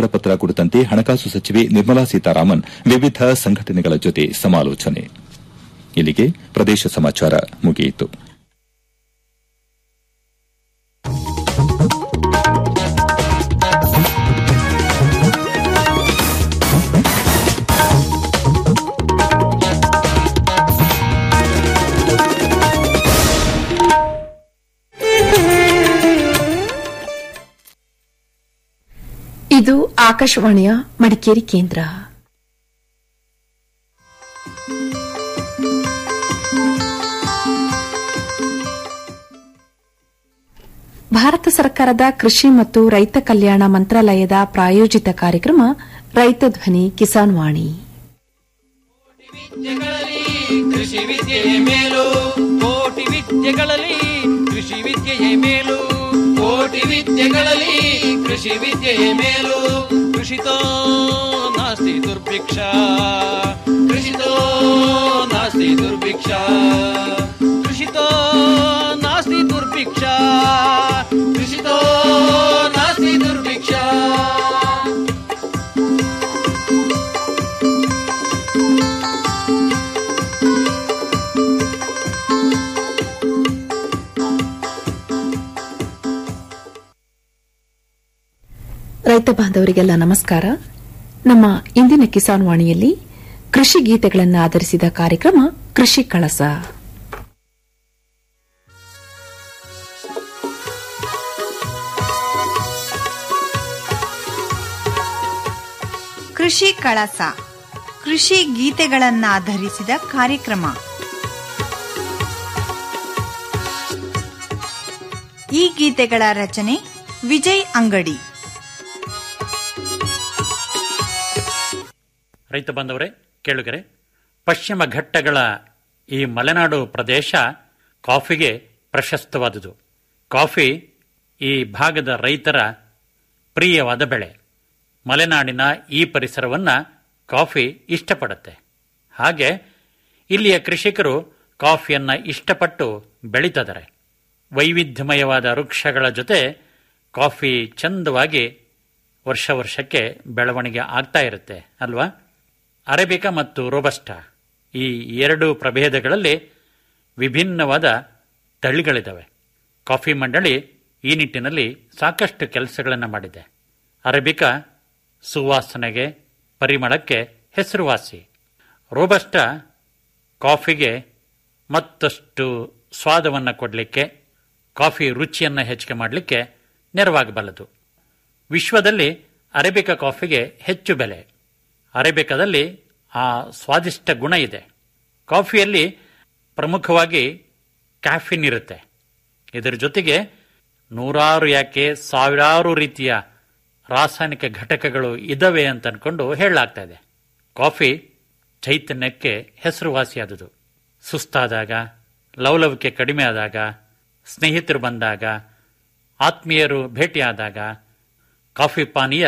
ಮುಂಗಡ ಪತ್ರ ಕುರಿತಂತೆ ಹಣಕಾಸು ಸಚಿವೆ ನಿರ್ಮಲಾ ಸೀತಾರಾಮನ್ ವಿವಿಧ ಸಂಘಟನೆಗಳ ಜೊತೆ ಸಮಾಲೋಚನೆ ಇಲ್ಲಿಗೆ ಪ್ರದೇಶ ಸಮಾಚಾರ ಮುಗಿಯಿತು ಇದು ಆಕಾಶವಾಣಿಯ ಮಡಿಕೇರಿ ಕೇಂದ್ರ ಭಾರತ ಸರ್ಕಾರದ ಕೃಷಿ ಮತ್ತು ರೈತ ಕಲ್ಯಾಣ ಮಂತ್ರಾಲಯದ ಪ್ರಾಯೋಜಿತ ಕಾರ್ಯಕ್ರಮ ರೈತ ಧ್ವನಿ ಕಿಸಾನ್ ವಾಣಿ ವಿದ್ಯೆಗಳಲ್ಲಿ ಕೃಷಿ ವಿದ್ಯೆಯೇ ಮೇಲು ಕೋಟಿ ವಿದ್ಯೆಗಳಲ್ಲಿ ಕೃಷಿ ವಿದ್ಯೆಯೇ ಮೇಲು ಕೋಟಿ ವಿದ್ಯೆಗಳಲ್ಲಿ ಕೃಷಿ ವಿದ್ಯೆಯೇ ಮೇಲು ಕೃಷಿತೋ ನಾಸ್ತಿ ದುರ್ಭಿಕ್ಷ ಕೃಷಿತೋ ನಾಸ್ತಿ ದುರ್ಭಿಕ್ಷ ಕೃಷಿತೋ ನಾಸ್ತಿ ದುರ್ಭಿಕ್ಷ ಕೃಷಿತೋ ನಾಸ್ತಿ ದುರ್ಭಿಕ್ಷ ರೈತ ಬಾಂಧವರಿಗೆಲ್ಲ ನಮಸ್ಕಾರ ನಮ್ಮ ಇಂದಿನ ಕಿಸಾನ್ ವಾಣಿಯಲ್ಲಿ ಕೃಷಿ ಗೀತೆಗಳನ್ನು ಆಧರಿಸಿದ ಕಾರ್ಯಕ್ರಮ ಕೃಷಿ ಕಳಸ ಕೃಷಿ ಕಳಸ ಕೃಷಿ ಗೀತೆಗಳನ್ನಾಧರಿಸಿದ ಕಾರ್ಯಕ್ರಮ ಈ ಗೀತೆಗಳ ರಚನೆ ವಿಜಯ್ ಅಂಗಡಿ ರೈತ ಬಾಂಧವರೇ ಕೇಳುಗರೆ ಪಶ್ಚಿಮ ಘಟ್ಟಗಳ ಈ ಮಲೆನಾಡು ಪ್ರದೇಶ ಕಾಫಿಗೆ ಪ್ರಶಸ್ತವಾದುದು ಕಾಫಿ ಈ ಭಾಗದ ರೈತರ ಪ್ರಿಯವಾದ ಬೆಳೆ ಮಲೆನಾಡಿನ ಈ ಪರಿಸರವನ್ನ ಕಾಫಿ ಇಷ್ಟಪಡುತ್ತೆ ಹಾಗೆ ಇಲ್ಲಿಯ ಕೃಷಿಕರು ಕಾಫಿಯನ್ನ ಇಷ್ಟಪಟ್ಟು ಬೆಳೀತಿದ್ದಾರೆ ವೈವಿಧ್ಯಮಯವಾದ ವೃಕ್ಷಗಳ ಜೊತೆ ಕಾಫಿ ಚಂದವಾಗಿ ವರ್ಷ ವರ್ಷಕ್ಕೆ ಬೆಳವಣಿಗೆ ಆಗ್ತಾ ಇರುತ್ತೆ ಅಲ್ವಾ ಅರೇಬಿಕಾ ಮತ್ತು ರೋಬಸ್ಟಾ ಈ ಎರಡು ಪ್ರಭೇದಗಳಲ್ಲಿ ವಿಭಿನ್ನವಾದ ತಳಿಗಳಿದ್ದಾವೆ ಕಾಫಿ ಮಂಡಳಿ ಈ ನಿಟ್ಟಿನಲ್ಲಿ ಸಾಕಷ್ಟು ಕೆಲಸಗಳನ್ನು ಮಾಡಿದೆ ಅರೇಬಿಕಾ ಸುವಾಸನೆಗೆ ಪರಿಮಳಕ್ಕೆ ಹೆಸರುವಾಸಿ ರೋಬಸ್ಟಾ ಕಾಫಿಗೆ ಮತ್ತಷ್ಟು ಸ್ವಾದವನ್ನು ಕೊಡಲಿಕ್ಕೆ ಕಾಫಿ ರುಚಿಯನ್ನು ಹೆಚ್ಚಿಗೆ ಮಾಡಲಿಕ್ಕೆ ನೆರವಾಗಬಲ್ಲದು ವಿಶ್ವದಲ್ಲಿ ಅರೇಬಿಕಾ ಕಾಫಿಗೆ ಹೆಚ್ಚು ಬೆಲೆ ಅರೇಬಿಕಾದಲ್ಲಿ ಆ ಸ್ವಾದಿಷ್ಟ ಗುಣ ಇದೆ ಕಾಫಿಯಲ್ಲಿ ಪ್ರಮುಖವಾಗಿ ಕ್ಯಾಫಿನ್ ಇರುತ್ತೆ ಇದರ ಜೊತೆಗೆ ನೂರಾರು ಯಾಕೆ ಸಾವಿರಾರು ರೀತಿಯ ರಾಸಾಯನಿಕ ಘಟಕಗಳು ಇದಾವೆ ಅಂತ ಅನ್ಕೊಂಡು ಹೇಳಲಾಗ್ತಾ ಇದೆ ಕಾಫಿ ಚೈತನ್ಯಕ್ಕೆ ಹೆಸರುವಾಸಿಯಾದುದು ಸುಸ್ತಾದಾಗ ಲವಲವಿಕೆ ಕಡಿಮೆ ಆದಾಗ ಸ್ನೇಹಿತರು ಬಂದಾಗ ಆತ್ಮೀಯರು ಭೇಟಿಯಾದಾಗ ಕಾಫಿ ಪಾನೀಯ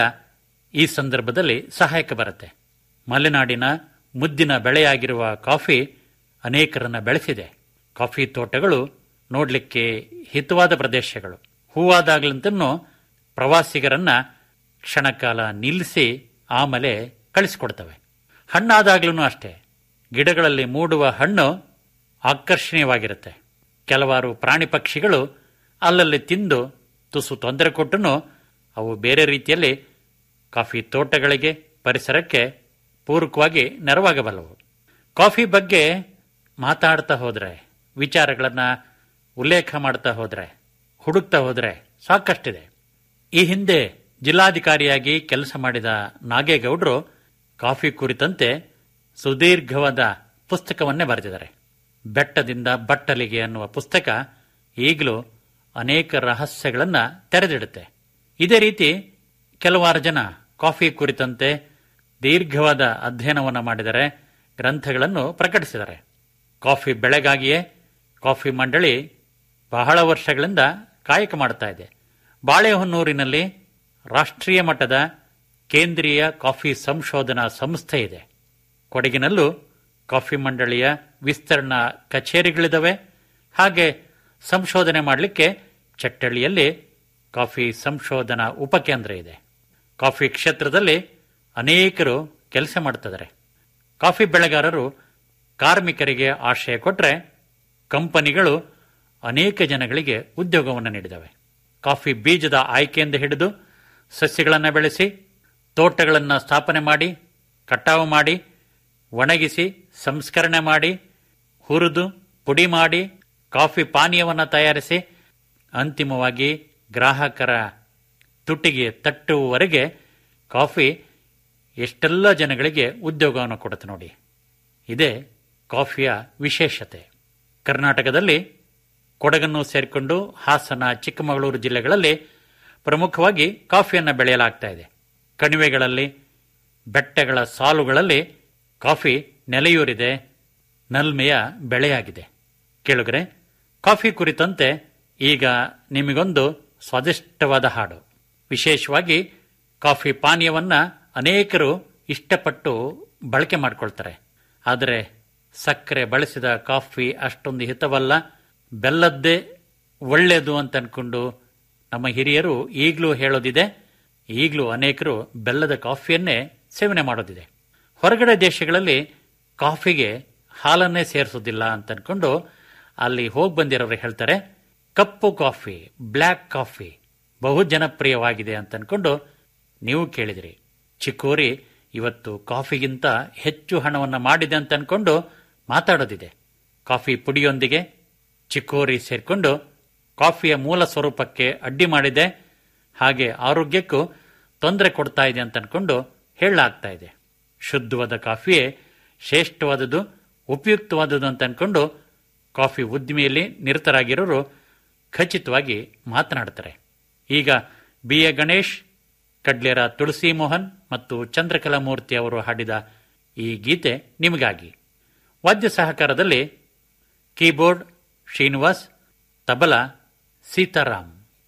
ಈ ಸಂದರ್ಭದಲ್ಲಿ ಸಹಾಯಕ ಬರುತ್ತೆ ಮಲೆನಾಡಿನ ಮುದ್ದಿನ ಬೆಳೆಯಾಗಿರುವ ಕಾಫಿ ಅನೇಕರನ್ನ ಬೆಳೆಸಿದೆ ಕಾಫಿ ತೋಟಗಳು ನೋಡಲಿಕ್ಕೆ ಹಿತವಾದ ಪ್ರದೇಶಗಳು ಹೂವಾದಾಗ್ಲಂತೂ ಪ್ರವಾಸಿಗರನ್ನ ಕ್ಷಣಕಾಲ ನಿಲ್ಲಿಸಿ ಆಮೇಲೆ ಕಳಿಸಿಕೊಡ್ತವೆ ಹಣ್ಣಾದಾಗ್ಲೂ ಅಷ್ಟೇ ಗಿಡಗಳಲ್ಲಿ ಮೂಡುವ ಹಣ್ಣು ಆಕರ್ಷಣೀಯವಾಗಿರುತ್ತೆ ಕೆಲವಾರು ಪ್ರಾಣಿ ಪಕ್ಷಿಗಳು ಅಲ್ಲಲ್ಲಿ ತಿಂದು ತುಸು ತೊಂದರೆ ಕೊಟ್ಟನು ಅವು ಬೇರೆ ರೀತಿಯಲ್ಲಿ ಕಾಫಿ ತೋಟಗಳಿಗೆ ಪರಿಸರಕ್ಕೆ ಪೂರಕವಾಗಿ ನೆರವಾಗಬಲ್ಲವು ಕಾಫಿ ಬಗ್ಗೆ ಮಾತಾಡ್ತಾ ಹೋದ್ರೆ ವಿಚಾರಗಳನ್ನ ಉಲ್ಲೇಖ ಮಾಡ್ತಾ ಹೋದ್ರೆ ಹುಡುಕ್ತಾ ಹೋದ್ರೆ ಸಾಕಷ್ಟಿದೆ ಈ ಹಿಂದೆ ಜಿಲ್ಲಾಧಿಕಾರಿಯಾಗಿ ಕೆಲಸ ಮಾಡಿದ ನಾಗೇಗೌಡರು ಕಾಫಿ ಕುರಿತಂತೆ ಸುದೀರ್ಘವಾದ ಪುಸ್ತಕವನ್ನೇ ಬರೆದಿದ್ದಾರೆ ಬೆಟ್ಟದಿಂದ ಬಟ್ಟಲಿಗೆ ಅನ್ನುವ ಪುಸ್ತಕ ಈಗಲೂ ಅನೇಕ ರಹಸ್ಯಗಳನ್ನು ತೆರೆದಿಡುತ್ತೆ ಇದೇ ರೀತಿ ಕೆಲವಾರು ಜನ ಕಾಫಿ ಕುರಿತಂತೆ ದೀರ್ಘವಾದ ಅಧ್ಯಯನವನ್ನು ಮಾಡಿದರೆ ಗ್ರಂಥಗಳನ್ನು ಪ್ರಕಟಿಸಿದ್ದಾರೆ ಕಾಫಿ ಬೆಳೆಗಾಗಿಯೇ ಕಾಫಿ ಮಂಡಳಿ ಬಹಳ ವರ್ಷಗಳಿಂದ ಕಾಯಕ ಮಾಡ್ತಾ ಇದೆ ಬಾಳೆಹೊನ್ನೂರಿನಲ್ಲಿ ರಾಷ್ಟ್ರೀಯ ಮಟ್ಟದ ಕೇಂದ್ರೀಯ ಕಾಫಿ ಸಂಶೋಧನಾ ಸಂಸ್ಥೆ ಇದೆ ಕೊಡಗಿನಲ್ಲೂ ಕಾಫಿ ಮಂಡಳಿಯ ವಿಸ್ತರಣಾ ಕಚೇರಿಗಳಿದ್ದಾವೆ ಹಾಗೆ ಸಂಶೋಧನೆ ಮಾಡಲಿಕ್ಕೆ ಚಟ್ಟಳ್ಳಿಯಲ್ಲಿ ಕಾಫಿ ಸಂಶೋಧನಾ ಉಪಕೇಂದ್ರ ಇದೆ ಕಾಫಿ ಕ್ಷೇತ್ರದಲ್ಲಿ ಅನೇಕರು ಕೆಲಸ ಮಾಡ್ತಿದ್ದಾರೆ ಕಾಫಿ ಬೆಳೆಗಾರರು ಕಾರ್ಮಿಕರಿಗೆ ಆಶ್ರಯ ಕೊಟ್ಟರೆ ಕಂಪನಿಗಳು ಅನೇಕ ಜನಗಳಿಗೆ ಉದ್ಯೋಗವನ್ನು ನೀಡಿದವೆ ಕಾಫಿ ಬೀಜದ ಆಯ್ಕೆಯಿಂದ ಹಿಡಿದು ಸಸ್ಯಗಳನ್ನು ಬೆಳೆಸಿ ತೋಟಗಳನ್ನು ಸ್ಥಾಪನೆ ಮಾಡಿ ಕಟಾವು ಮಾಡಿ ಒಣಗಿಸಿ ಸಂಸ್ಕರಣೆ ಮಾಡಿ ಹುರಿದು ಪುಡಿ ಮಾಡಿ ಕಾಫಿ ಪಾನೀಯವನ್ನು ತಯಾರಿಸಿ ಅಂತಿಮವಾಗಿ ಗ್ರಾಹಕರ ತುಟಿಗೆ ತಟ್ಟುವವರೆಗೆ ಕಾಫಿ ಎಷ್ಟೆಲ್ಲ ಜನಗಳಿಗೆ ಉದ್ಯೋಗವನ್ನು ಕೊಡುತ್ತೆ ನೋಡಿ ಇದೇ ಕಾಫಿಯ ವಿಶೇಷತೆ ಕರ್ನಾಟಕದಲ್ಲಿ ಕೊಡಗನ್ನು ಸೇರಿಕೊಂಡು ಹಾಸನ ಚಿಕ್ಕಮಗಳೂರು ಜಿಲ್ಲೆಗಳಲ್ಲಿ ಪ್ರಮುಖವಾಗಿ ಕಾಫಿಯನ್ನು ಬೆಳೆಯಲಾಗ್ತಾ ಇದೆ ಕಣಿವೆಗಳಲ್ಲಿ ಬೆಟ್ಟಗಳ ಸಾಲುಗಳಲ್ಲಿ ಕಾಫಿ ನೆಲೆಯೂರಿದೆ ನಲ್ಮೆಯ ಬೆಳೆಯಾಗಿದೆ ಕೇಳುಗರೆ ಕಾಫಿ ಕುರಿತಂತೆ ಈಗ ನಿಮಗೊಂದು ಸ್ವಾದಿಷ್ಟವಾದ ಹಾಡು ವಿಶೇಷವಾಗಿ ಕಾಫಿ ಪಾನೀಯವನ್ನ ಅನೇಕರು ಇಷ್ಟಪಟ್ಟು ಬಳಕೆ ಮಾಡಿಕೊಳ್ತಾರೆ ಆದರೆ ಸಕ್ಕರೆ ಬಳಸಿದ ಕಾಫಿ ಅಷ್ಟೊಂದು ಹಿತವಲ್ಲ ಬೆಲ್ಲದ್ದೇ ಒಳ್ಳೆಯದು ಅಂತ ಅನ್ಕೊಂಡು ನಮ್ಮ ಹಿರಿಯರು ಈಗಲೂ ಹೇಳೋದಿದೆ ಈಗಲೂ ಅನೇಕರು ಬೆಲ್ಲದ ಕಾಫಿಯನ್ನೇ ಸೇವನೆ ಮಾಡೋದಿದೆ ಹೊರಗಡೆ ದೇಶಗಳಲ್ಲಿ ಕಾಫಿಗೆ ಹಾಲನ್ನೇ ಸೇರಿಸೋದಿಲ್ಲ ಅಂತ ಅನ್ಕೊಂಡು ಅಲ್ಲಿ ಹೋಗಿ ಬಂದಿರೋರು ಹೇಳ್ತಾರೆ ಕಪ್ಪು ಕಾಫಿ ಬ್ಲ್ಯಾಕ್ ಕಾಫಿ ಬಹು ಜನಪ್ರಿಯವಾಗಿದೆ ಅಂತ ಅನ್ಕೊಂಡು ನೀವು ಕೇಳಿದಿರಿ ಚಿಕ್ಕೋರಿ ಇವತ್ತು ಕಾಫಿಗಿಂತ ಹೆಚ್ಚು ಹಣವನ್ನು ಮಾಡಿದೆ ಅಂತ ಅನ್ಕೊಂಡು ಮಾತಾಡೋದಿದೆ ಕಾಫಿ ಪುಡಿಯೊಂದಿಗೆ ಚಿಕ್ಕೋರಿ ಸೇರ್ಕೊಂಡು ಕಾಫಿಯ ಮೂಲ ಸ್ವರೂಪಕ್ಕೆ ಅಡ್ಡಿ ಮಾಡಿದೆ ಹಾಗೆ ಆರೋಗ್ಯಕ್ಕೂ ತೊಂದರೆ ಕೊಡ್ತಾ ಇದೆ ಅಂತ ಅನ್ಕೊಂಡು ಹೇಳಲಾಗ್ತಾ ಇದೆ ಶುದ್ಧವಾದ ಕಾಫಿಯೇ ಶ್ರೇಷ್ಠವಾದದ್ದು ಉಪಯುಕ್ತವಾದದ್ದು ಅಂತ ಅನ್ಕೊಂಡು ಕಾಫಿ ಉದ್ದಿಮೆಯಲ್ಲಿ ನಿರತರಾಗಿರೋರು ಖಚಿತವಾಗಿ ಮಾತನಾಡ್ತಾರೆ ಈಗ ಬಿ ಎ ಗಣೇಶ್ ಕಡ್ಲೇರ ತುಳಸಿ ಮೋಹನ್ ಮತ್ತು ಚಂದ್ರಕಲಾ ಮೂರ್ತಿ ಅವರು ಹಾಡಿದ ಈ ಗೀತೆ ನಿಮಗಾಗಿ ವಾದ್ಯ ಸಹಕಾರದಲ್ಲಿ ಕೀಬೋರ್ಡ್ ಶ್ರೀನಿವಾಸ್ ತಬಲಾ ಸೀತಾರಾಮ್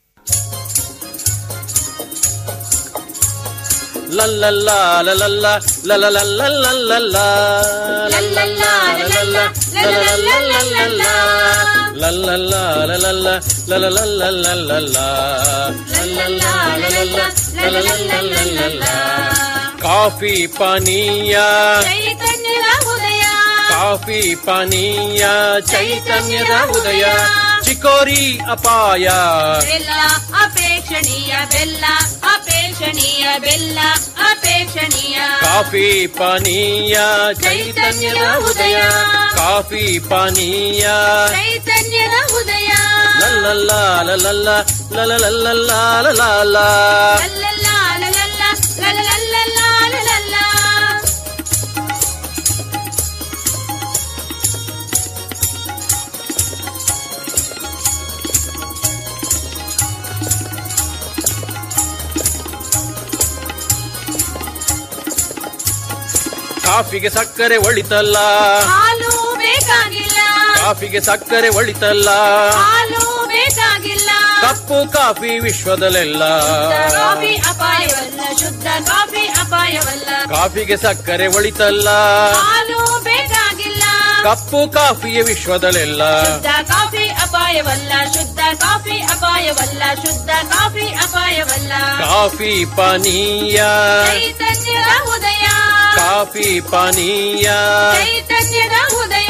ಕಾಫಿ ಪಾನೀಯ ಚೈತನ್ಯದ ಉದಯ ಕಾಫಿ ಪಾನೀಯ ಚೈತನ್ಯದ ಉದಯ ಚಿಕೋರಿ ಅಪಾಯ ಬೆಲ್ಲ ಅಪೇಕ್ಷಣೀಯ ಬೆಲ್ಲ ಅಪೇಕ್ಷಣೀಯ ಬೆಲ್ಲ ಅಪೇಕ್ಷಣೀಯ ಕಾಫಿ ಪಾನೀಯ ಚೈತನ್ಯದ ಉದಯ ಕಾಫಿ ಪಾನೀಯ ಚೈತನ್ಯದ ಉದಯ ಲಲ್ಲಲ್ಲ ಲಲಲ್ಲ ಲಲಲಲ್ಲಲ್ಲ ಲಲಾಲ ಲಲ್ಲಲ್ಲ ಲಲಲ್ಲ ಲಲಲಲ್ಲಲ್ಲ ಲಲಲ್ಲ ಕಾಫಿಗೆ ಸಕ್ಕರೆ ಒಳಿತಲ್ಲ ಹಾಲು ಬೇಕಾಗಿಲ್ಲ ಕಾಫಿಗೆ ಸಕ್ಕರೆ ಒಳಿತಲ್ಲ ಹಾಲು ಬೇಕಾಗಿಲ್ಲ ಕಪ್ಪು ಕಾಫಿ ವಿಶ್ವದಲ್ಲೆಲ್ಲ ಶುದ್ಧ ಕಾಫಿ ಅಪಾಯವಲ್ಲ ಶುದ್ಧ ಕಾಫಿ ಅಪಾಯವಲ್ಲ ಕಾಫಿಗೆ ಸಕ್ಕರೆ ಒಳಿತಲ್ಲ ಹಾಲು ಬೇಕಾಗಿಲ್ಲ ಕಪ್ಪು ಕಾಫಿಯ ವಿಶ್ವದಲ್ಲೆಲ್ಲ ಶುದ್ಧ ಕಾಫಿ ಅಪಾಯವಲ್ಲ ಶುದ್ಧ ಕಾಫಿ ಅಪಾಯವಲ್ಲ ಶುದ್ಧ ಕಾಫಿ ಅಪಾಯವಲ್ಲ ಕಾಫಿ ಪಾನೀಯ ಚೈತನ್ಯದ ಉದಯ ಕಾಫಿ ಪಾನೀಯ ಚೈತನ್ಯದ ಉದಯ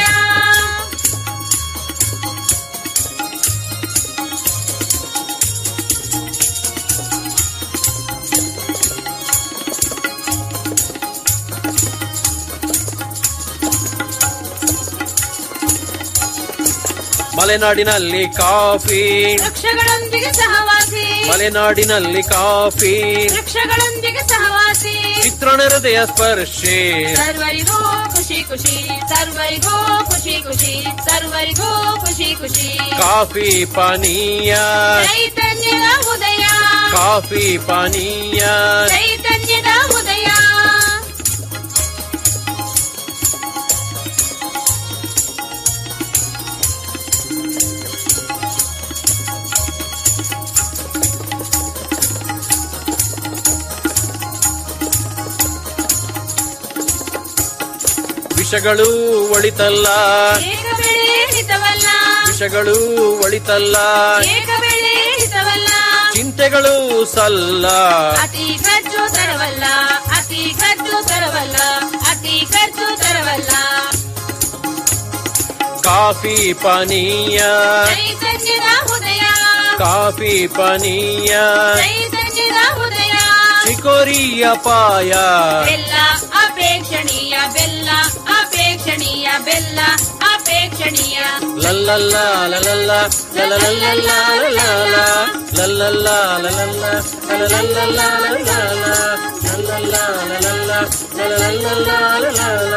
ಮಲೆನಾಡಿನಲ್ಲಿ ಕಾಫಿ ವೃಕ್ಷಗಳೊಂದಿಗೆ ಸಹವಾಸಿ ಮಲೆನಾಡಿನಲ್ಲಿ ಕಾಫಿ ವೃಕ್ಷಗಳೊಂದಿಗೆ ಸಹವಾಸಿ ಚಿತ್ರಣ ಹೃದಯ ಸ್ಪರ್ಶಿ ಸರ್ವರಿಗೂ ಖುಷಿ ಖುಷಿ ಸರ್ವರಿಗೂ ಖುಷಿ ಖುಷಿ ಸರ್ವರಿಗೂ ಖುಷಿ ಖುಷಿ ಕಾಫಿ ಪಾನೀಯ ಚೈತನ್ಯದ ಉದಯ ಕಾಫಿ ಪಾನೀಯ ಚೈತನ್ಯದ ಉದಯ ವಿಷಗಳು ಒಳಿತಲ್ಲ ಏಕ ಬೆಳೆ ಹಿತವಲ್ಲ ವಿಷಗಳು ಒಳಿತಲ್ಲ ಏಕ ಬೆಳೆ ಹಿತವಲ್ಲ ಚಿಂತೆಗಳು ಸಲ್ಲ ಅತಿ ಖರ್ಚು ತರವಲ್ಲ ಅತಿ ಖರ್ಚು ತರವಲ್ಲ ಅತಿ ಖರ್ಚು ತರವಲ್ಲ ಕಾಫಿ ಪಾನೀಯ ಚೈತನ್ಯದ ಉದಯ ಕಾಫಿ ಪಾನೀಯ ಚೈತನ್ಯದ ಉದಯ ಚಿಕೋರಿಯ ಪಾಯ ಬೆಲ್ಲ ಅಪೇಕ್ಷಣೀಯ ಬೆಲ್ಲ ಅಪೇಕ್ಷಣೀಯ ಬೆಲ್ಲ ಅಪೇಕ್ಷಣೀಯ ಲಲ್ಲಲ್ಲ ಲಲಲ್ಲ ಲಲಲಲ್ಲಲ್ಲ ಲಲಲ ಲಲ್ಲಲ್ಲ ಲಲಲ್ಲ ಲಲಲಲ್ಲಲ್ಲ ಲಲಲ ಲಲ್ಲಲ್ಲ ಲಲಲ್ಲ ಲಲಲಲ್ಲಲ್ಲ ಲಲಲ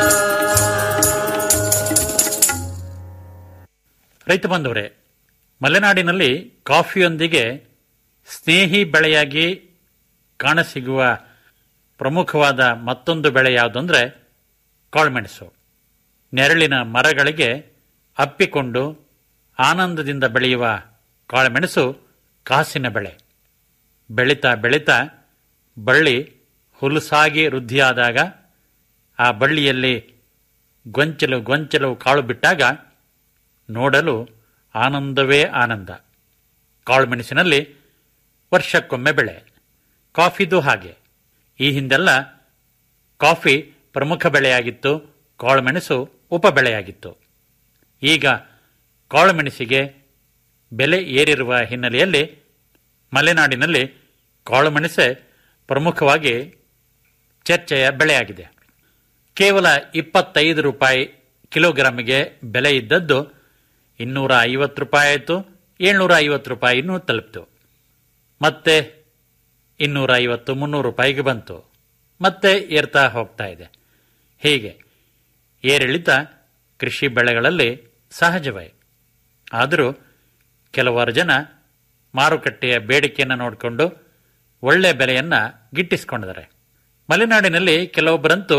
ರೈತ ಬಂಧುವರೇ ಮಲೆನಾಡಿನಲ್ಲಿ ಕಾಫಿಯೊಂದಿಗೆ ಸ್ನೇಹಿ ಬೆಳೆಯಾಗಿ ಕಾಣಸಿಗುವ ಪ್ರಮುಖವಾದ ಮತ್ತೊಂದು ಬೆಳೆ ಯಾವುದಂದ್ರೆ ಕಾಳುಮೆಣಸು ನೆರಳಿನ ಮರಗಳಿಗೆ ಅಪ್ಪಿಕೊಂಡು ಆನಂದದಿಂದ ಬೆಳೆಯುವ ಕಾಳುಮೆಣಸು ಕಾಸಿನ ಬೆಳೆ ಬೆಳೀತಾ ಬೆಳೀತಾ ಬಳ್ಳಿ ಹುಲುಸಾಗಿ ವೃದ್ಧಿಯಾದಾಗ ಆ ಬಳ್ಳಿಯಲ್ಲಿ ಗೊಂಚಲು ಗೊಂಚಲು ಕಾಳು ಬಿಟ್ಟಾಗ ನೋಡಲು ಆನಂದವೇ ಆನಂದ ಕಾಳುಮೆಣಸಿನಲ್ಲಿ ವರ್ಷಕ್ಕೊಮ್ಮೆ ಬೆಳೆ ಕಾಫಿದು ಹಾಗೆ ಈ ಹಿಂದೆಲ್ಲ ಕಾಫಿ ಪ್ರಮುಖ ಬೆಳೆಯಾಗಿತ್ತು ಕಾಳುಮೆಣಸು ಉಪ ಬೆಳೆಯಾಗಿತ್ತು ಈಗ ಕಾಳುಮೆಣಸಿಗೆ ಬೆಲೆ ಏರಿರುವ ಹಿನ್ನೆಲೆಯಲ್ಲಿ ಮಲೆನಾಡಿನಲ್ಲಿ ಕಾಳುಮೆಣಸೆ ಪ್ರಮುಖವಾಗಿ ಚರ್ಚೆಯ ಬೆಳೆಯಾಗಿದೆ ಕೇವಲ ಇಪ್ಪತ್ತೈದು ರೂಪಾಯಿ ಕಿಲೋಗ್ರಾಮಿಗೆ ಬೆಲೆ ಇದ್ದದ್ದು ಇನ್ನೂರ ಐವತ್ತು ರೂಪಾಯಿ ಆಯಿತು ಏಳ್ನೂರ ಐವತ್ತು ರೂಪಾಯಿ ಇನ್ನೂ ತಲುಪಿತು ಮತ್ತೆ ಇನ್ನೂರ ಐವತ್ತು ಮುನ್ನೂರು ರೂಪಾಯಿಗೆ ಬಂತು ಮತ್ತೆ ಏರ್ತಾ ಹೋಗ್ತಾ ಇದೆ ಹೀಗೆ ಏರಿಳಿತ ಕೃಷಿ ಬೆಳೆಗಳಲ್ಲಿ ಸಹಜವೇ ಆದರೂ ಕೆಲವಾರು ಜನ ಮಾರುಕಟ್ಟೆಯ ಬೇಡಿಕೆಯನ್ನು ನೋಡಿಕೊಂಡು ಒಳ್ಳೆ ಬೆಲೆಯನ್ನು ಗಿಟ್ಟಿಸಿಕೊಂಡಿದ್ದಾರೆ ಮಲೆನಾಡಿನಲ್ಲಿ ಕೆಲವೊಬ್ಬರಂತೂ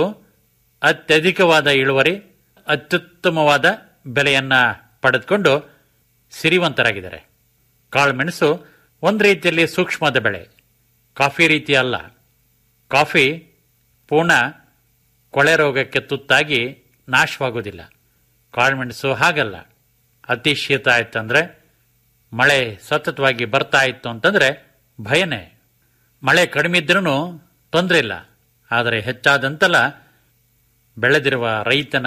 ಅತ್ಯಧಿಕವಾದ ಇಳುವರಿ ಅತ್ಯುತ್ತಮವಾದ ಬೆಲೆಯನ್ನ ಪಡೆದುಕೊಂಡು ಸಿರಿವಂತರಾಗಿದ್ದಾರೆ ಕಾಳುಮೆಣಸು ಒಂದು ರೀತಿಯಲ್ಲಿ ಸೂಕ್ಷ್ಮದ ಬೆಳೆ ಕಾಫಿ ರೀತಿ ಅಲ್ಲ ಕಾಫಿ ಪೂರ್ಣ ಕೊಳೆ ರೋಗಕ್ಕೆ ತುತ್ತಾಗಿ ನಾಶವಾಗುವುದಿಲ್ಲ ಕಾಳುಮೆಣಸು ಹಾಗಲ್ಲ ಅತಿ ಶೀತ ಆಯ್ತಂದ್ರೆ ಮಳೆ ಸತತವಾಗಿ ಬರ್ತಾ ಇತ್ತು ಅಂತಂದ್ರೆ ಭಯನೇ ಮಳೆ ಕಡಿಮೆ ಇದ್ರೂ ತೊಂದರೆ ಇಲ್ಲ ಆದರೆ ಹೆಚ್ಚಾದಂತೆಲ್ಲ ಬೆಳೆದಿರುವ ರೈತನ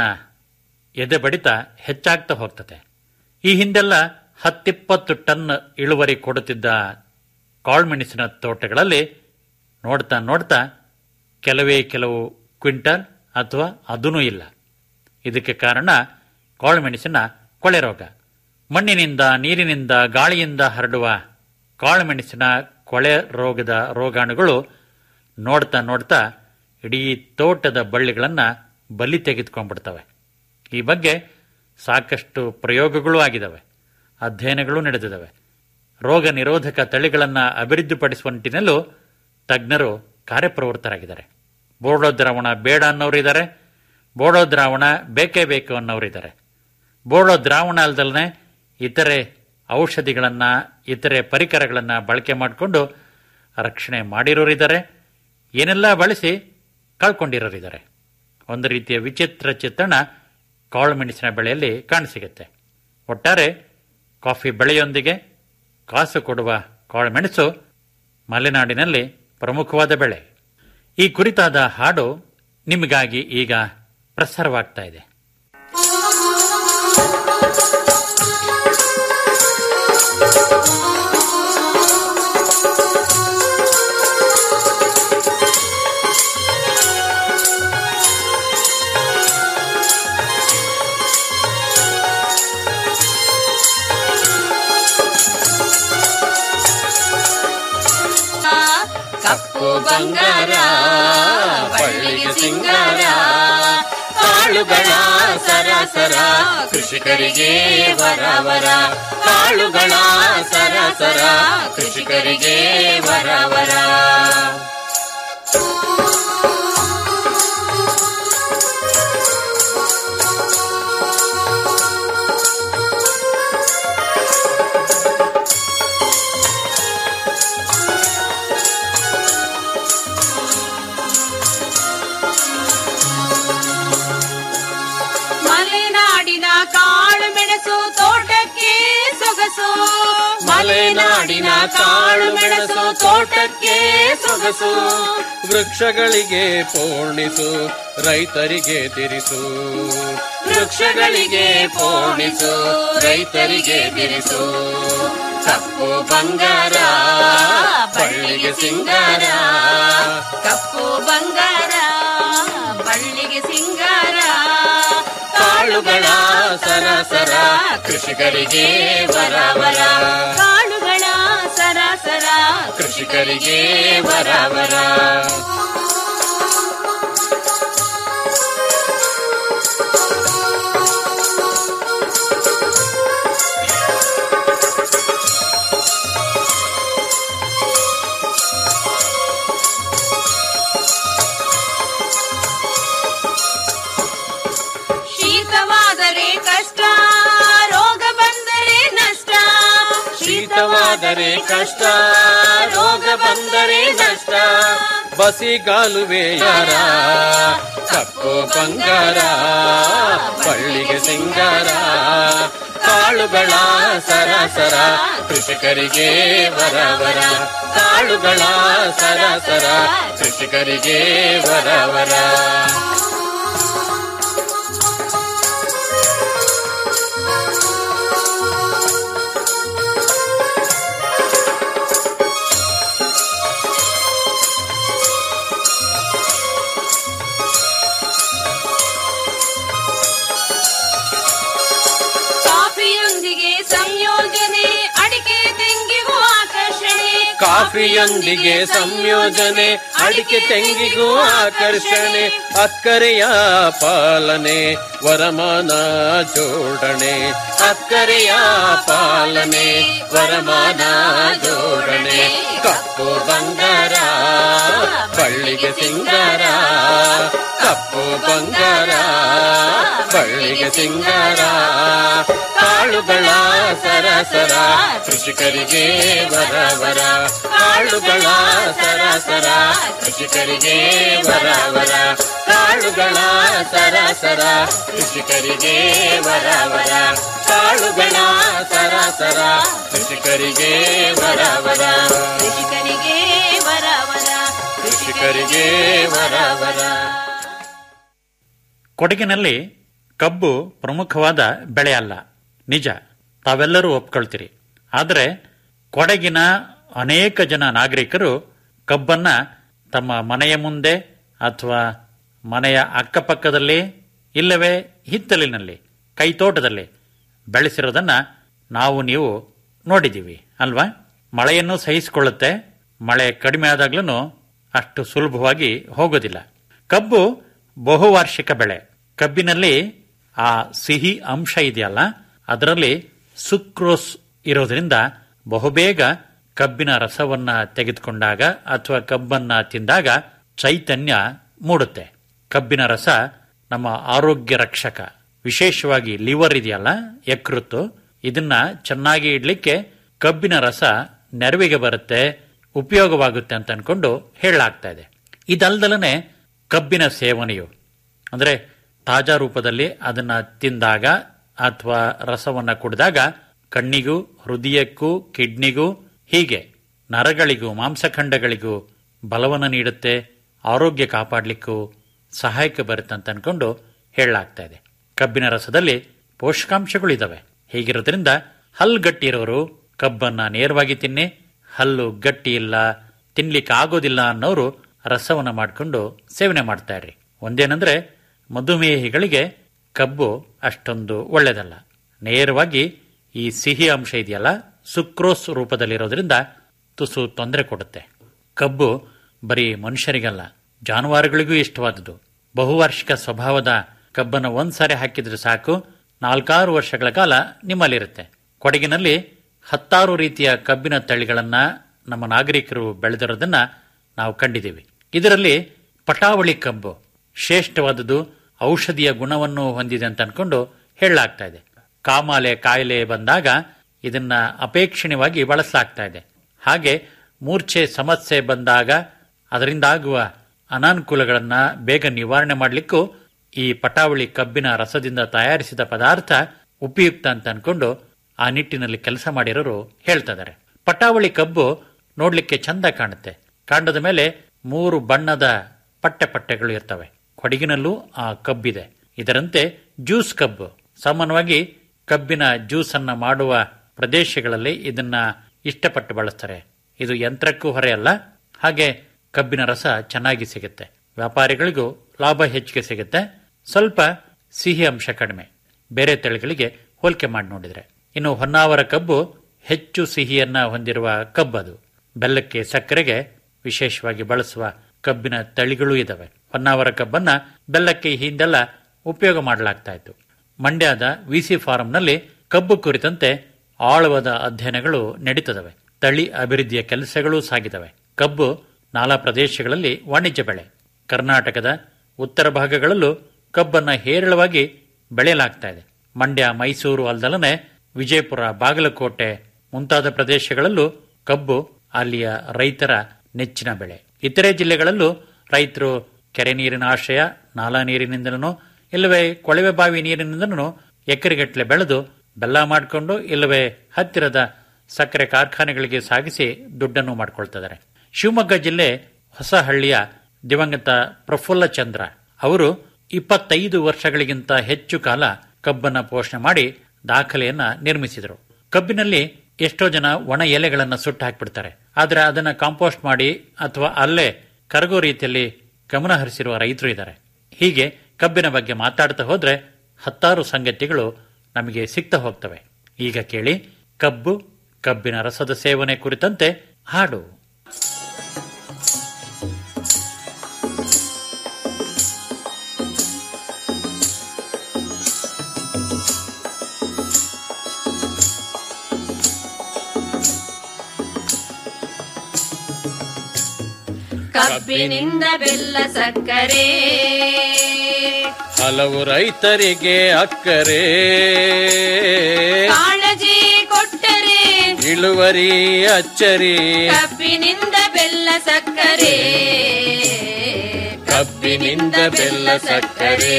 ಎದೆ ಬಡಿತ ಹೆಚ್ಚಾಗ್ತಾ ಹೋಗ್ತದೆ ಈ ಹಿಂದೆಲ್ಲ ಹತ್ತಿಪ್ಪತ್ತು ಟನ್ ಇಳುವರಿ ಕೊಡುತ್ತಿದ್ದ ಕಾಳುಮೆಣಸಿನ ತೋಟಗಳಲ್ಲಿ ನೋಡ್ತಾ ನೋಡ್ತಾ ಕೆಲವೇ ಕೆಲವು ಕ್ವಿಂಟಲ್ ಅಥವಾ ಅದೂ ಇಲ್ಲ ಇದಕ್ಕೆ ಕಾರಣ ಕಾಳುಮೆಣಸಿನ ಕೊಳೆ ರೋಗ ಮಣ್ಣಿನಿಂದ ನೀರಿನಿಂದ ಗಾಳಿಯಿಂದ ಹರಡುವ ಕಾಳುಮೆಣಸಿನ ಕೊಳೆ ರೋಗದ ರೋಗಾಣುಗಳು ನೋಡ್ತಾ ನೋಡ್ತಾ ಇಡೀ ತೋಟದ ಬಳ್ಳಿಗಳನ್ನು ಬಲಿ ತೆಗೆದುಕೊಂಡ್ಬಿಡ್ತವೆ ಈ ಬಗ್ಗೆ ಸಾಕಷ್ಟು ಪ್ರಯೋಗಗಳು ಆಗಿದ್ದಾವೆ ಅಧ್ಯಯನಗಳು ನಡೆದಿದ್ದಾವೆ ರೋಗ ನಿರೋಧಕ ತಳಿಗಳನ್ನು ಅಭಿವೃದ್ಧಿಪಡಿಸುವ ನಿಟ್ಟಿನಲ್ಲೂ ತಜ್ಞರು ಕಾರ್ಯಪ್ರವೃತ್ತರಾಗಿದ್ದಾರೆ ಬೋಡೋ ದ್ರಾವಣ ಬೇಡ ಅನ್ನೋರಿದ್ದಾರೆ ಬೋಡೋ ದ್ರಾವಣ ಬೇಕೇ ಬೇಕು ಅನ್ನೋರಿದ್ದಾರೆ ಬೋಡೋ ದ್ರಾವಣ ಅಲ್ದಲ್ಲದೆ ಇತರೆ ಔಷಧಿಗಳನ್ನು ಇತರೆ ಪರಿಕರಗಳನ್ನು ಬಳಕೆ ಮಾಡಿಕೊಂಡು ರಕ್ಷಣೆ ಮಾಡಿರೋರಿದ್ದಾರೆ ಏನೆಲ್ಲ ಬಳಸಿ ಕಳ್ಕೊಂಡಿರೋರಿದ್ದಾರೆ ಒಂದು ರೀತಿಯ ವಿಚಿತ್ರ ಚಿತ್ರಣ ಕಾಳುಮೆಣಸಿನ ಬೆಳೆಯಲ್ಲಿ ಕಾಣಸಿಗುತ್ತೆ ಒಟ್ಟಾರೆ ಕಾಫಿ ಬೆಳೆಯೊಂದಿಗೆ ಕಾಸು ಕೊಡುವ ಕಾಳುಮೆಣಸು ಮಲೆನಾಡಿನಲ್ಲಿ ಪ್ರಮುಖವಾದ ಬೆಳೆ ಈ ಕುರಿತಾದ ಹಾಡು ನಿಮಗಾಗಿ ಈಗ ಪ್ರಸಾರವಾಗ್ತಾ ಇದೆ ಕಪ್ಪು ಬಂಗಾರ ಬಳ್ಳಿಗೆ ಸಿಂಗಾರ ಕಾಳುಗಳ ಸರಸರ ಕೃಷಿಕರಿಗೆ ವರ ವರ ಕಾಳುಗಳ ಸರಸರ ಕೃಷಿಕರಿಗೆ ವರ ವರ ಮಲೆನಾಡಿನ ಕಾಳು ಮೆಣಸು ತೋಟಕ್ಕೆ ಸೊಗಸ ಮೆಣಸು ಮಲೆನಾಡಿನ ಕಾಳು ಮೆಣಸು ತೋಟಕ್ಕೆ ಸೊಗಸು ವೃಕ್ಷಗಳಿಗೆ ಪೋಣಿಸು ರೈತರಿಗೆ ತಿರಿಸು ವೃಕ್ಷಗಳಿಗೆ ಪೋಣಿಸು ರೈತರಿಗೆ ತಿರಿಸು ಕಪ್ಪು ಬಂಗಾರ ಬಳ್ಳಿಗೆ ಸಿಂಗಾರ ಕಪ್ಪು ಬಂಗಾರ ಬಳ್ಳಿಗೆ ಸಿಂಗಾರ ಕಾಳುಗಳ ಸರಸರ ಕೃಷಿಕರಿಗೆ ವರ ವರ ಕಾಳುಗಳ ಸರಾಸರ ಕೃಷಿಕರಿಗೆ ವರ ವರ ಶೀತವಾದರೆ ಕಷ್ಟ ರೋಗ ಬಂದರೆ ನಷ್ಟ ಶೀತವಾದರೆ ಕಷ್ಟ ರೋಗ ಬಂದರೆ ನಷ್ಟ ಬಸಿಗಾಲುವೆ ಯಾರ ಕಪ್ಪು ಬಂಗಾರ ಬಳ್ಳಿಗೆ ಸಿಂಗಾರ ಕಾಳುಗಳ ಸರಸರ ಕೃಷಿಕರಿಗೆ ವರ ವರ ಕಾಳುಗಳ ಸರಸರ ಕೃಷಿಕರಿಗೆ ವರ ವರ ಕಾಫಿಯೊಂದಿಗೆ ಸಂಯೋಜನೆ ಅಡಿಕೆ ತೆಂಗಿಗೂ ಆಕರ್ಷಣೆ ಕಾಫಿಯೊಂದಿಗೆ ಸಂಯೋಜನೆ ಅಡಿಕೆ ತೆಂಗಿಗೂ ಆಕರ್ಷಣೆ ಅಕ್ಕರೆಯ ಪಾಲನೆ ವರಮಾನ ಜೋಡಣೆ ಅಕ್ಕರೆಯ ಪಾಲನೆ ವರಮಾನ ಜೋಡಣೆ ಕಪ್ಪು ಬಂಗಾರ ಬಳ್ಳಿಗೆ ಸಿಂಗಾರ ಕಪ್ಪು ಬಂಗಾರ ಬಳ್ಳಿಗೆ ಸಿಂಗಾರ ಕಾಳುಗಳ ಸರಸರ ಕೃಷಿಕರಿಗೆ ವರ ವರ ಕಾಳುಗಳ ಸರಸರ ಕೃಷಿಕರಿಗೆ ವರ ವರ ಕಾಳುಗಳ ಸರಸರ ಕೃಷಿಕರಿಗೆ ವರ ವರ ಕಾಳುಗಳ ಸರಸರ ಕೃಷಿಕರಿಗೆ ವರ ವರ ಕೃಷಿಕರಿಗೆ ವರ ವರ ಕೃಷಿಕರಿಗೆ ವರ ವರ ಕೊಡಗಿನಲ್ಲಿ ಕಬ್ಬು ಪ್ರಮುಖವಾದ ಬೆಳೆ ಅಲ್ಲ ನಿಜ ತಾವೆಲ್ಲರೂ ಒಪ್ಕೊಳ್ತೀರಿ ಆದರೆ ಕೊಡಗಿನ ಅನೇಕ ಜನ ನಾಗರಿಕರು ಕಬ್ಬನ್ನ ತಮ್ಮ ಮನೆಯ ಮುಂದೆ ಅಥವಾ ಮನೆಯ ಅಕ್ಕಪಕ್ಕದಲ್ಲಿ ಇಲ್ಲವೇ ಹಿತ್ತಲಿನಲ್ಲಿ ಕೈತೋಟದಲ್ಲಿ ಬೆಳೆಸಿರೋದನ್ನ ನಾವು ನೀವು ನೋಡಿದ್ದೀವಿ ಅಲ್ವಾ ಮಳೆಯನ್ನು ಸಹಿಸಿಕೊಳ್ಳುತ್ತೆ ಮಳೆ ಕಡಿಮೆ ಆದಾಗ್ಲೂ ಅಷ್ಟು ಸುಲಭವಾಗಿ ಹೋಗೋದಿಲ್ಲ ಕಬ್ಬು ಬಹುವಾರ್ಷಿಕ ಬೆಳೆ ಕಬ್ಬಿನಲ್ಲಿ ಆ ಸಿಹಿ ಅಂಶ ಇದೆಯಲ್ಲ ಅದರಲ್ಲಿ ಸುಕ್ರೋಸ್ ಇರೋದ್ರಿಂದ ಬಹುಬೇಗ ಕಬ್ಬಿನ ರಸವನ್ನ ತೆಗೆದುಕೊಂಡಾಗ ಅಥವಾ ಕಬ್ಬನ್ನ ತಿಂದಾಗ ಚೈತನ್ಯ ಮೂಡುತ್ತೆ ಕಬ್ಬಿನ ರಸ ನಮ್ಮ ಆರೋಗ್ಯ ರಕ್ಷಕ ವಿಶೇಷವಾಗಿ ಲಿವರ್ ಇದೆಯಲ್ಲ ಯಕೃತ್ತು ಇದನ್ನ ಚೆನ್ನಾಗಿ ಇಡ್ಲಿಕ್ಕೆ ಕಬ್ಬಿನ ರಸ ನೆರವಿಗೆ ಬರುತ್ತೆ ಉಪಯೋಗವಾಗುತ್ತೆ ಅಂತ ಅನ್ಕೊಂಡು ಹೇಳಲಾಗ್ತಾ ಇದೆ ಇದಲ್ದಲನೆ ಕಬ್ಬಿನ ಸೇವನೆಯು ಅಂದ್ರೆ ತಾಜಾ ರೂಪದಲ್ಲಿ ಅದನ್ನ ತಿಂದಾಗ ಅಥವಾ ರಸವನ್ನ ಕುಡಿದಾಗ ಕಣ್ಣಿಗೂ ಹೃದಯಕ್ಕೂ ಕಿಡ್ನಿಗೂ ಹೀಗೆ ನರಗಳಿಗೂ ಮಾಂಸಖಂಡಗಳಿಗೂ ಬಲವನ್ನು ನೀಡುತ್ತೆ ಆರೋಗ್ಯ ಕಾಪಾಡಲಿಕ್ಕೂ ಸಹಾಯಕ ಬರುತ್ತೆ ಅಂತ ಅನ್ಕೊಂಡು ಹೇಳಲಾಗ್ತಾ ಇದೆ ಕಬ್ಬಿನ ರಸದಲ್ಲಿ ಪೋಷಕಾಂಶಗಳಿದಾವೆ ಹೀಗಿರೋದ್ರಿಂದ ಹಲ್ಲು ಗಟ್ಟಿ ಇರೋರು ಕಬ್ಬನ್ನ ನೇರವಾಗಿ ತಿನ್ನಿ ಹಲ್ಲು ಗಟ್ಟಿ ಇಲ್ಲ ತಿನ್ಲಿಕ್ಕೆ ಆಗೋದಿಲ್ಲ ಅನ್ನೋರು ರಸವನ್ನ ಮಾಡಿಕೊಂಡು ಸೇವನೆ ಮಾಡ್ತಾ ಇರ್ರಿ ಒಂದೇನಂದ್ರೆ ಮಧುಮೇಹಿಗಳಿಗೆ ಕಬ್ಬು ಅಷ್ಟೊಂದು ಒಳ್ಳೆಯದಲ್ಲ ನೇರವಾಗಿ ಈ ಸಿಹಿ ಅಂಶ ಇದೆಯಲ್ಲ ಸುಕ್ರೋಸ್ ರೂಪದಲ್ಲಿರೋದ್ರಿಂದ ತುಸು ತೊಂದರೆ ಕೊಡುತ್ತೆ ಕಬ್ಬು ಬರೀ ಮನುಷ್ಯರಿಗಲ್ಲ ಜಾನುವಾರುಗಳಿಗೂ ಇಷ್ಟವಾದುದು ಬಹುವಾರ್ಷಿಕ ಸ್ವಭಾವದ ಕಬ್ಬನ್ನು ಒಂದ್ಸಾರಿ ಹಾಕಿದ್ರೆ ಸಾಕು ನಾಲ್ಕಾರು ವರ್ಷಗಳ ಕಾಲ ನಿಮ್ಮಲ್ಲಿರುತ್ತೆ ಕೊಡಗಿನಲ್ಲಿ ಹತ್ತಾರು ರೀತಿಯ ಕಬ್ಬಿನ ತಳಿಗಳನ್ನ ನಮ್ಮ ನಾಗರಿಕರು ಬೆಳೆದಿರೋದನ್ನ ನಾವು ಕಂಡಿದ್ದೀವಿ ಇದರಲ್ಲಿ ಪಟಾವಳಿ ಕಬ್ಬು ಶ್ರೇಷ್ಠವಾದುದು ಔಷಧಿಯ ಗುಣವನ್ನು ಹೊಂದಿದೆ ಅಂತ ಅನ್ಕೊಂಡು ಹೇಳಲಾಗ್ತಾ ಇದೆ ಕಾಮಾಲೆ ಕಾಯಿಲೆ ಬಂದಾಗ ಇದನ್ನ ಅಪೇಕ್ಷಣೀಯವಾಗಿ ಬಳಸಲಾಗ್ತಾ ಇದೆ ಹಾಗೆ ಮೂರ್ಛೆ ಸಮಸ್ಯೆ ಬಂದಾಗ ಅದರಿಂದಾಗುವ ಅನಾನುಕೂಲಗಳನ್ನ ಬೇಗ ನಿವಾರಣೆ ಮಾಡಲಿಕ್ಕೂ ಈ ಪಟಾವಳಿ ಕಬ್ಬಿನ ರಸದಿಂದ ತಯಾರಿಸಿದ ಪದಾರ್ಥ ಉಪಯುಕ್ತ ಅಂತ ಅನ್ಕೊಂಡು ಆ ನಿಟ್ಟಿನಲ್ಲಿ ಕೆಲಸ ಮಾಡಿರೋರು ಹೇಳ್ತಾ ಇದ್ದಾರೆ ಪಟಾವಳಿ ಕಬ್ಬು ನೋಡ್ಲಿಕ್ಕೆ ಚಂದ ಕಾಣುತ್ತೆ ಕಾಂಡದ ಮೇಲೆ ಮೂರು ಬಣ್ಣದ ಪಟ್ಟೆ ಪಟ್ಟೆಗಳು ಇರ್ತವೆ ಕೊಡಗಿನಲ್ಲೂ ಆ ಕಬ್ಬಿದೆ ಇದರಂತೆ ಜ್ಯೂಸ್ ಕಬ್ಬು ಸಾಮಾನ್ಯವಾಗಿ ಕಬ್ಬಿನ ಜ್ಯೂಸ್ ಅನ್ನ ಮಾಡುವ ಪ್ರದೇಶಗಳಲ್ಲಿ ಇದನ್ನ ಇಷ್ಟಪಟ್ಟು ಬಳಸ್ತಾರೆ ಇದು ಯಂತ್ರಕ್ಕೂ ಹೊರೆಯಲ್ಲ ಹಾಗೆ ಕಬ್ಬಿನ ರಸ ಚೆನ್ನಾಗಿ ಸಿಗುತ್ತೆ ವ್ಯಾಪಾರಿಗಳಿಗೂ ಲಾಭ ಹೆಚ್ಚಿಗೆ ಸಿಗುತ್ತೆ ಸ್ವಲ್ಪ ಸಿಹಿ ಅಂಶ ಕಡಿಮೆ ಬೇರೆ ತಳಿಗಳಿಗೆ ಹೋಲಿಕೆ ಮಾಡಿ ನೋಡಿದ್ರೆ ಇನ್ನು ಹೊನ್ನಾವರ ಕಬ್ಬು ಹೆಚ್ಚು ಸಿಹಿಯನ್ನ ಹೊಂದಿರುವ ಕಬ್ಬದು ಬೆಲ್ಲಕ್ಕೆ ಸಕ್ಕರೆಗೆ ವಿಶೇಷವಾಗಿ ಬಳಸುವ ಕಬ್ಬಿನ ತಳಿಗಳೂ ಇದಾವೆ ಹೊನ್ನಾವರ ಕಬ್ಬನ್ನ ಬೆಲ್ಲಕ್ಕೆ ಈ ಹಿಂದೆಲ್ಲ ಉಪಯೋಗ ಮಾಡಲಾಗ್ತಾ ಇತ್ತು ಮಂಡ್ಯದ ವಿಸಿ ಫಾರಂನಲ್ಲಿ ಕಬ್ಬು ಕುರಿತಂತೆ ಆಳವಾದ ಅಧ್ಯಯನಗಳು ನಡೀತದವೆ ತಳಿ ಅಭಿವೃದ್ಧಿಯ ಕೆಲಸಗಳೂ ಸಾಗಿದವೆ ಕಬ್ಬು ನಾಲಾ ಪ್ರದೇಶಗಳಲ್ಲಿ ವಾಣಿಜ್ಯ ಬೆಳೆ ಕರ್ನಾಟಕದ ಉತ್ತರ ಭಾಗಗಳಲ್ಲೂ ಕಬ್ಬನ್ನ ಹೇರಳವಾಗಿ ಬೆಳೆಯಲಾಗ್ತಾ ಇದೆ ಮಂಡ್ಯ ಮೈಸೂರು ಅಲ್ದಲನೆ ವಿಜಯಪುರ ಬಾಗಲಕೋಟೆ ಮುಂತಾದ ಪ್ರದೇಶಗಳಲ್ಲೂ ಕಬ್ಬು ಅಲ್ಲಿಯ ರೈತರ ನೆಚ್ಚಿನ ಬೆಳೆ ಇತರೆ ಜಿಲ್ಲೆಗಳಲ್ಲೂ ರೈತರು ಕೆರೆ ನೀರಿನ ಆಶ್ರಯ ನಾಲಾ ನೀರಿನಿಂದಲೂ ಇಲ್ಲವೇ ಕೊಳವೆ ಬಾವಿ ನೀರಿನಿಂದಲೂ ಎಕರೆಗಟ್ಟಲೆ ಬೆಳೆದು ಬೆಲ್ಲ ಮಾಡಿಕೊಂಡು ಇಲ್ಲವೇ ಹತ್ತಿರದ ಸಕ್ಕರೆ ಕಾರ್ಖಾನೆಗಳಿಗೆ ಸಾಗಿಸಿ ದುಡ್ಡನ್ನು ಮಾಡ್ಕೊಳ್ತಿದ್ದಾರೆ ಶಿವಮೊಗ್ಗ ಜಿಲ್ಲೆ ಹೊಸಹಳ್ಳಿಯ ದಿವಂಗತ ಪ್ರಫುಲ್ಲ ಚಂದ್ರ ಅವರು ಇಪ್ಪತ್ತೈದು ವರ್ಷಗಳಿಗಿಂತ ಹೆಚ್ಚು ಕಾಲ ಕಬ್ಬನ್ನ ಪೋಷಣೆ ಮಾಡಿ ದಾಖಲೆಯನ್ನ ನಿರ್ಮಿಸಿದರು ಕಬ್ಬಿನಲ್ಲಿ ಎಷ್ಟೋ ಜನ ಒಣ ಎಲೆಗಳನ್ನ ಸುಟ್ಟು ಹಾಕ್ಬಿಡ್ತಾರೆ ಆದ್ರೆ ಅದನ್ನ ಕಾಂಪೋಸ್ಟ್ ಮಾಡಿ ಅಥವಾ ಅಲ್ಲೇ ಕರಗೋ ರೀತಿಯಲ್ಲಿ ಗಮನ ಹರಿಸಿರುವ ರೈತರು ಇದ್ದಾರೆ ಹೀಗೆ ಕಬ್ಬಿನ ಬಗ್ಗೆ ಮಾತಾಡ್ತಾ ಹೋದ್ರೆ ಹತ್ತಾರು ಸಂಗತಿಗಳು ನಮಗೆ ಸಿಗ್ತಾ ಹೋಗ್ತವೆ ಈಗ ಕೇಳಿ ಕಬ್ಬು ಕಬ್ಬಿನ ರಸದ ಸೇವನೆ ಕುರಿತಂತೆ ಹಾಡು ಕಬ್ಬಿನಿಂದ ಬೆಲ್ಲ ಸಕ್ಕರೆ ಹಲವು ರೈತರಿಗೆ ಅಕ್ಕರೆ ಕಾಳಜಿ ಕೊಟ್ಟರೆ ಇಳುವರಿ ಅಚ್ಚರಿ ಕಬ್ಬಿನಿಂದ ಬೆಲ್ಲ ಸಕ್ಕರೆ ಕಬ್ಬಿನಿಂದ ಬೆಲ್ಲ ಸಕ್ಕರೆ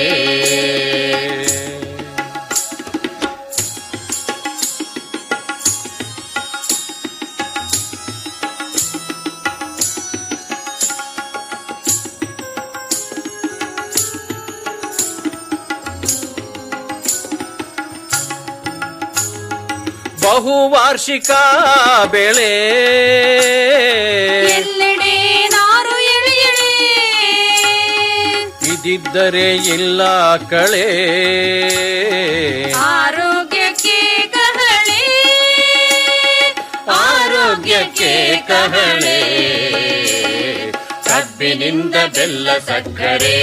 ಬಹುವಾರ್ಷಿಕ ಬೆಳೆ ಎಲ್ಲೆಡೆ ನಾರು ಎಳೆ ಎಳೆ ಇದಿದ್ದರೆ ಇಲ್ಲ ಕಳೆ ಆರೋಗ್ಯಕ್ಕೆ ಕಹಳೆ ಆರೋಗ್ಯಕ್ಕೆ ಕಹಳೆ ಕಬ್ಬಿನಿಂದ ಬೆಲ್ಲ ಸಕ್ಕರೆ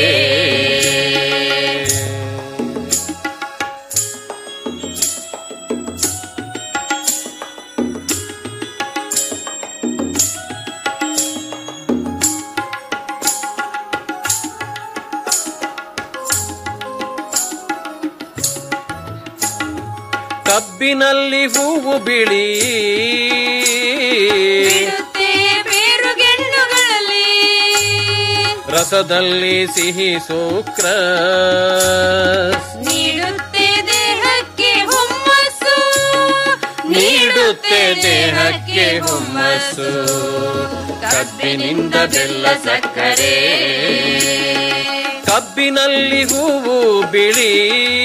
ಕಬ್ಬಿನಲ್ಲಿ ಹೂವು ಬಿಳಿ ಬಿಡುತ್ತೆ ಬೇರುಗೆಣ್ಣುಗಳಲ್ಲಿ ರಸದಲ್ಲಿ ಸಿಹಿ ಸೂಕ್ರ ನೀಡುತ್ತೆ ದೇಹಕ್ಕೆ ಹುಮ್ಮಸ್ಸು ನೀಡುತ್ತೆ ದೇಹಕ್ಕೆ ಹುಮ್ಮಸ್ಸು ಕಬ್ಬಿನಿಂದ ಬೆಲ್ಲ ಸಕ್ಕರೆ ಕಬ್ಬಿನಲ್ಲಿ ಹೂವು ಬಿಳಿ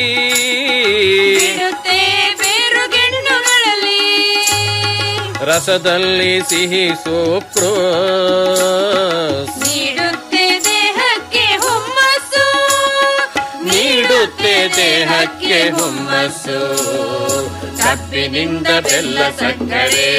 ಬಿಡುತ್ತೆ ಬೇರುಗೆಣ್ಣುಗಳಲ್ಲಿ ರಸದಲ್ಲಿ ಸಿಹಿ ಸೂಕ್ರು ನೀಡುತ್ತೆ ದೇಹಕ್ಕೆ ಹುಮ್ಮಸ್ಸು ನೀಡುತ್ತೆ ದೇಹಕ್ಕೆ ಹುಮ್ಮಸ್ಸು ಕಬ್ಬಿನಿಂದ ಬೆಲ್ಲ ಸಕ್ಕರೆ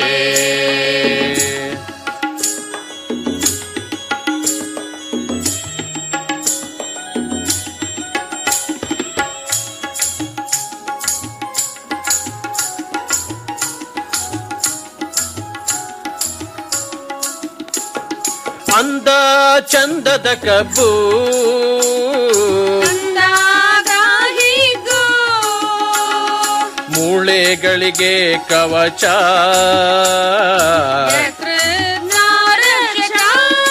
ಅಂದ ಚಂದದ ಕಬ್ಬು ಅಂದಾಗ ಹೀಗೂ ಮೂಳೆಗಳಿಗೆ ಕವಚ ಯಕೃತ್ನಾರಕ್ಷಕ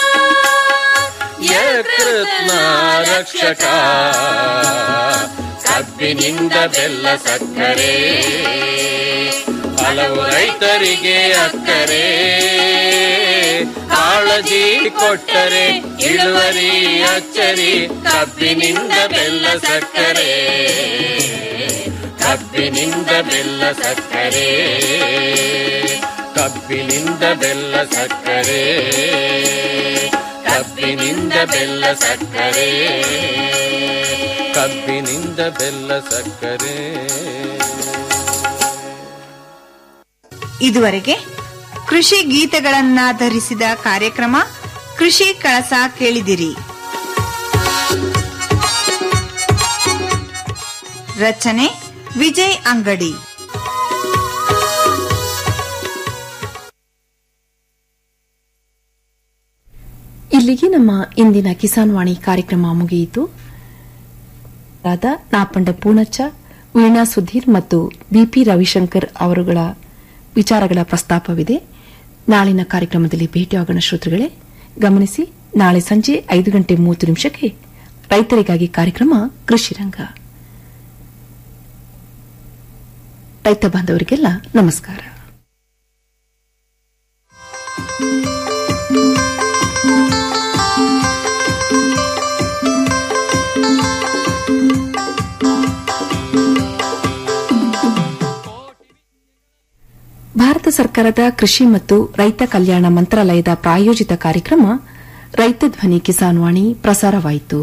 ಯಕೃತ್ನ ರಕ್ಷಕ ಕಬ್ಬಿನಿಂದ ಬೆಲ್ಲ ಸಕ್ಕರೆ ಹಲವು ರೈತರಿಗೆ ಅಕ್ಕರೆ ಕಾಳಜಿ ಕೊಟ್ಟರೆ ಇಳುವರಿ ಅಚ್ಚರಿ ಕಬ್ಬಿನಿಂದ ಬೆಲ್ಲ ಸಕ್ಕರೆ ಕಬ್ಬಿನಿಂದ ಬೆಲ್ಲ ಸಕ್ಕರೆ ಕಬ್ಬಿನಿಂದ ಬೆಲ್ಲ ಸಕ್ಕರೆ ಕಬ್ಬಿನಿಂದ ಬೆಲ್ಲ ಸಕ್ಕರೆ ಕಬ್ಬಿನಿಂದ ಬೆಲ್ಲ ಸಕ್ಕರೆ ಇದುವರೆಗೆ ಕೃಷಿ ಗೀತೆಗಳನ್ನಾಧರಿಸಿದ ಕಾರ್ಯಕ್ರಮ ಕೃಷಿ ಕಳಸ ಕೇಳಿದಿರಿ ರಚನೆ ವಿಜಯ್ ಅಂಗಡಿ ಇಲ್ಲಿಗೆ ನಮ್ಮ ಇಂದಿನ ಕಿಸಾನ್ ವಾಣಿ ಕಾರ್ಯಕ್ರಮ ಮುಗಿಯಿತು ರಾದ ನಾಪಂಡ ಪೂರ್ಣಚ್ಚ ವೀಣಾ ಸುಧೀರ್ ಮತ್ತು ಬಿಪಿ ರವಿಶಂಕರ್ ಅವರುಗಳ ವಿಚಾರಗಳ ಪ್ರಸ್ತಾಪವಿದೆ ನಾಳಿನ ಕಾರ್ಯಕ್ರಮದಲ್ಲಿ ಭೇಟಿಯಾಗೋಣ ಶ್ರೋತೃಗಳೇ ಗಮನಿಸಿ ನಾಳೆ ಸಂಜೆ ಐದು ಗಂಟೆ ಮೂವತ್ತು ನಿಮಿಷಕ್ಕೆ ರೈತರಿಗಾಗಿ ಕಾರ್ಯಕ್ರಮ ಕೃಷಿ ರಂಗ ರೈತ ಬಾಂಧವರಿಗೆಲ್ಲ ನಮಸ್ಕಾರ ಭಾರತ ಸರ್ಕಾರದ ಕೃಷಿ ಮತ್ತು ರೈತ ಕಲ್ಯಾಣ ಮಂತ್ರಾಲಯದ ಪ್ರಾಯೋಜಿತ ಕಾರ್ಯಕ್ರಮ ರೈತ ಧ್ವನಿ ಕಿಸಾನ್ ವಾಣಿ ಪ್ರಸಾರವಾಯಿತು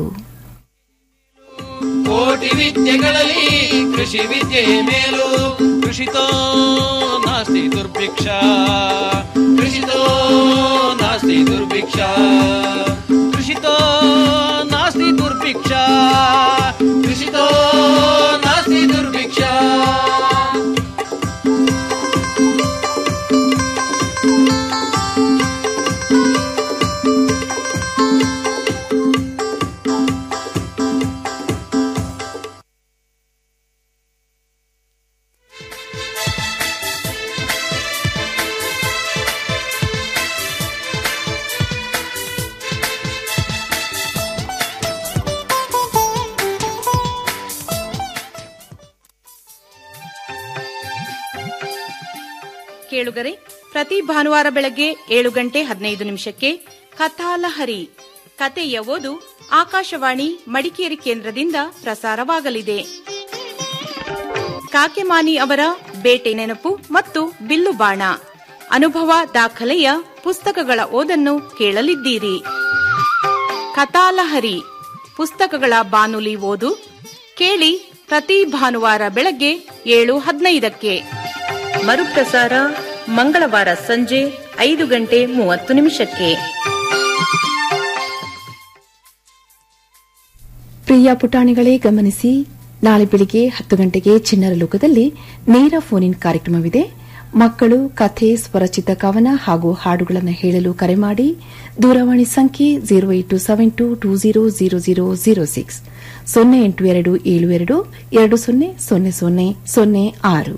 ಕೋಟಿ ವಿದ್ಯೆಗಳಲ್ಲಿ ಕೃಷಿ ವಿದ್ಯೆ ಮೇಲು ಕೃಷಿತೋ ನಾಸ್ತಿ ದುರ್ಭಿಕ್ಷ ಕೃಷಿತೋ ನಾಸ್ತಿ ದುರ್ಭಿಕ್ಷ ಕೃಷಿತೋ ನಾಸ್ತಿ ದುರ್ಭಿಕ್ಷ ಕೃಷಿತೋ ನಾಸ್ತಿ ದುರ್ಭಿಕ್ಷ ಕೇಳುಗರೆ ಪ್ರತಿ ಭಾನುವಾರ ಬೆಳಗ್ಗೆ ಏಳು ಗಂಟೆ ಹದಿನೈದು ನಿಮಿಷಕ್ಕೆ ಕಥಾಲಹರಿ ಕತೆಯ ಓದು ಆಕಾಶವಾಣಿ ಮಡಿಕೇರಿ ಕೇಂದ್ರದಿಂದ ಪ್ರಸಾರವಾಗಲಿದೆ ಕಾಕೆಮಾನಿ ಅವರ ಬೇಟೆ ನೆನಪು ಮತ್ತು ಬಿಲ್ಲು ಬಾಣ ಅನುಭವ ದಾಖಲೆಯ ಪುಸ್ತಕಗಳ ಓದನ್ನು ಕೇಳಲಿದ್ದೀರಿ ಕಥಾಲಹರಿ ಪುಸ್ತಕಗಳ ಬಾನುಲಿ ಓದು ಕೇಳಿ ಪ್ರತಿ ಭಾನುವಾರ ಬೆಳಗ್ಗೆ ಏಳು ಹದಿನೈದಕ್ಕೆ ಮರುಪ್ರಸಾರ ಮಂಗಳವಾರ ಸಂಜೆ ಐದು ಗಂಟೆ ಮೂವತ್ತು ನಿಮಿಷಕ್ಕೆ ಪ್ರಿಯ ಪುಟಾಣಿಗಳೇ ಗಮನಿಸಿ ನಾಳೆ ಬೆಳಿಗ್ಗೆ ಹತ್ತು ಗಂಟೆಗೆ ಚಿಣ್ಣರ ಲೋಕದಲ್ಲಿ ನೇರ ಫೋನ್ ಇನ್ ಕಾರ್ಯಕ್ರಮವಿದೆ ಮಕ್ಕಳು ಕಥೆ ಸ್ವರಚಿತ ಕವನ ಹಾಗೂ ಹಾಡುಗಳನ್ನು ಹೇಳಲು ಕರೆ ಮಾಡಿ ದೂರವಾಣಿ ಸಂಖ್ಯೆ zero eight two seven two two zero zero zero zero six ಸೊನ್ನೆ ಎಂಟು ಎರಡು ಏಳು ಎರಡು ಎರಡು ಸೊನ್ನೆ ಸೊನ್ನೆ ಸೊನ್ನೆ ಸೊನ್ನೆ ಆರು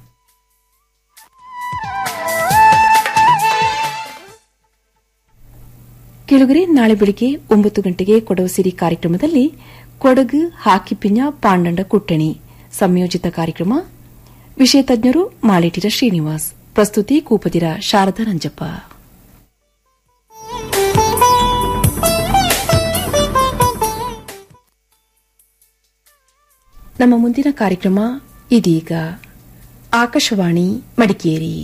ಕೆಳಗರೆ ನಾಳೆ ಬೆಳಿಗ್ಗೆ ಒಂಬತ್ತು ಗಂಟೆಗೆ ಕೊಡವ ಸಿರಿ ಕಾರ್ಯಕ್ರಮದಲ್ಲಿ ಕೊಡಗು ಹಾಕಿಪಿಂಜ ಪಾಂಡಂಡ ಕುಟ್ಟಣಿ ಸಂಯೋಜಿತ ಕಾರ್ಯಕ್ರಮ ವಿಷಯ ತಜ್ಞರು ಮಾಳೇಟಿರ ಶ್ರೀನಿವಾಸ್ ಪ್ರಸ್ತುತಿ ಕೂಪದಿರ ಶಾರದಾ ರಂಜಪ್ಪ ನಮ್ಮ ಮುಂದಿನ ಕಾರ್ಯಕ್ರಮ ಇದೀಗ ಆಕಾಶವಾಣಿ ಮಡಿಕೇರಿ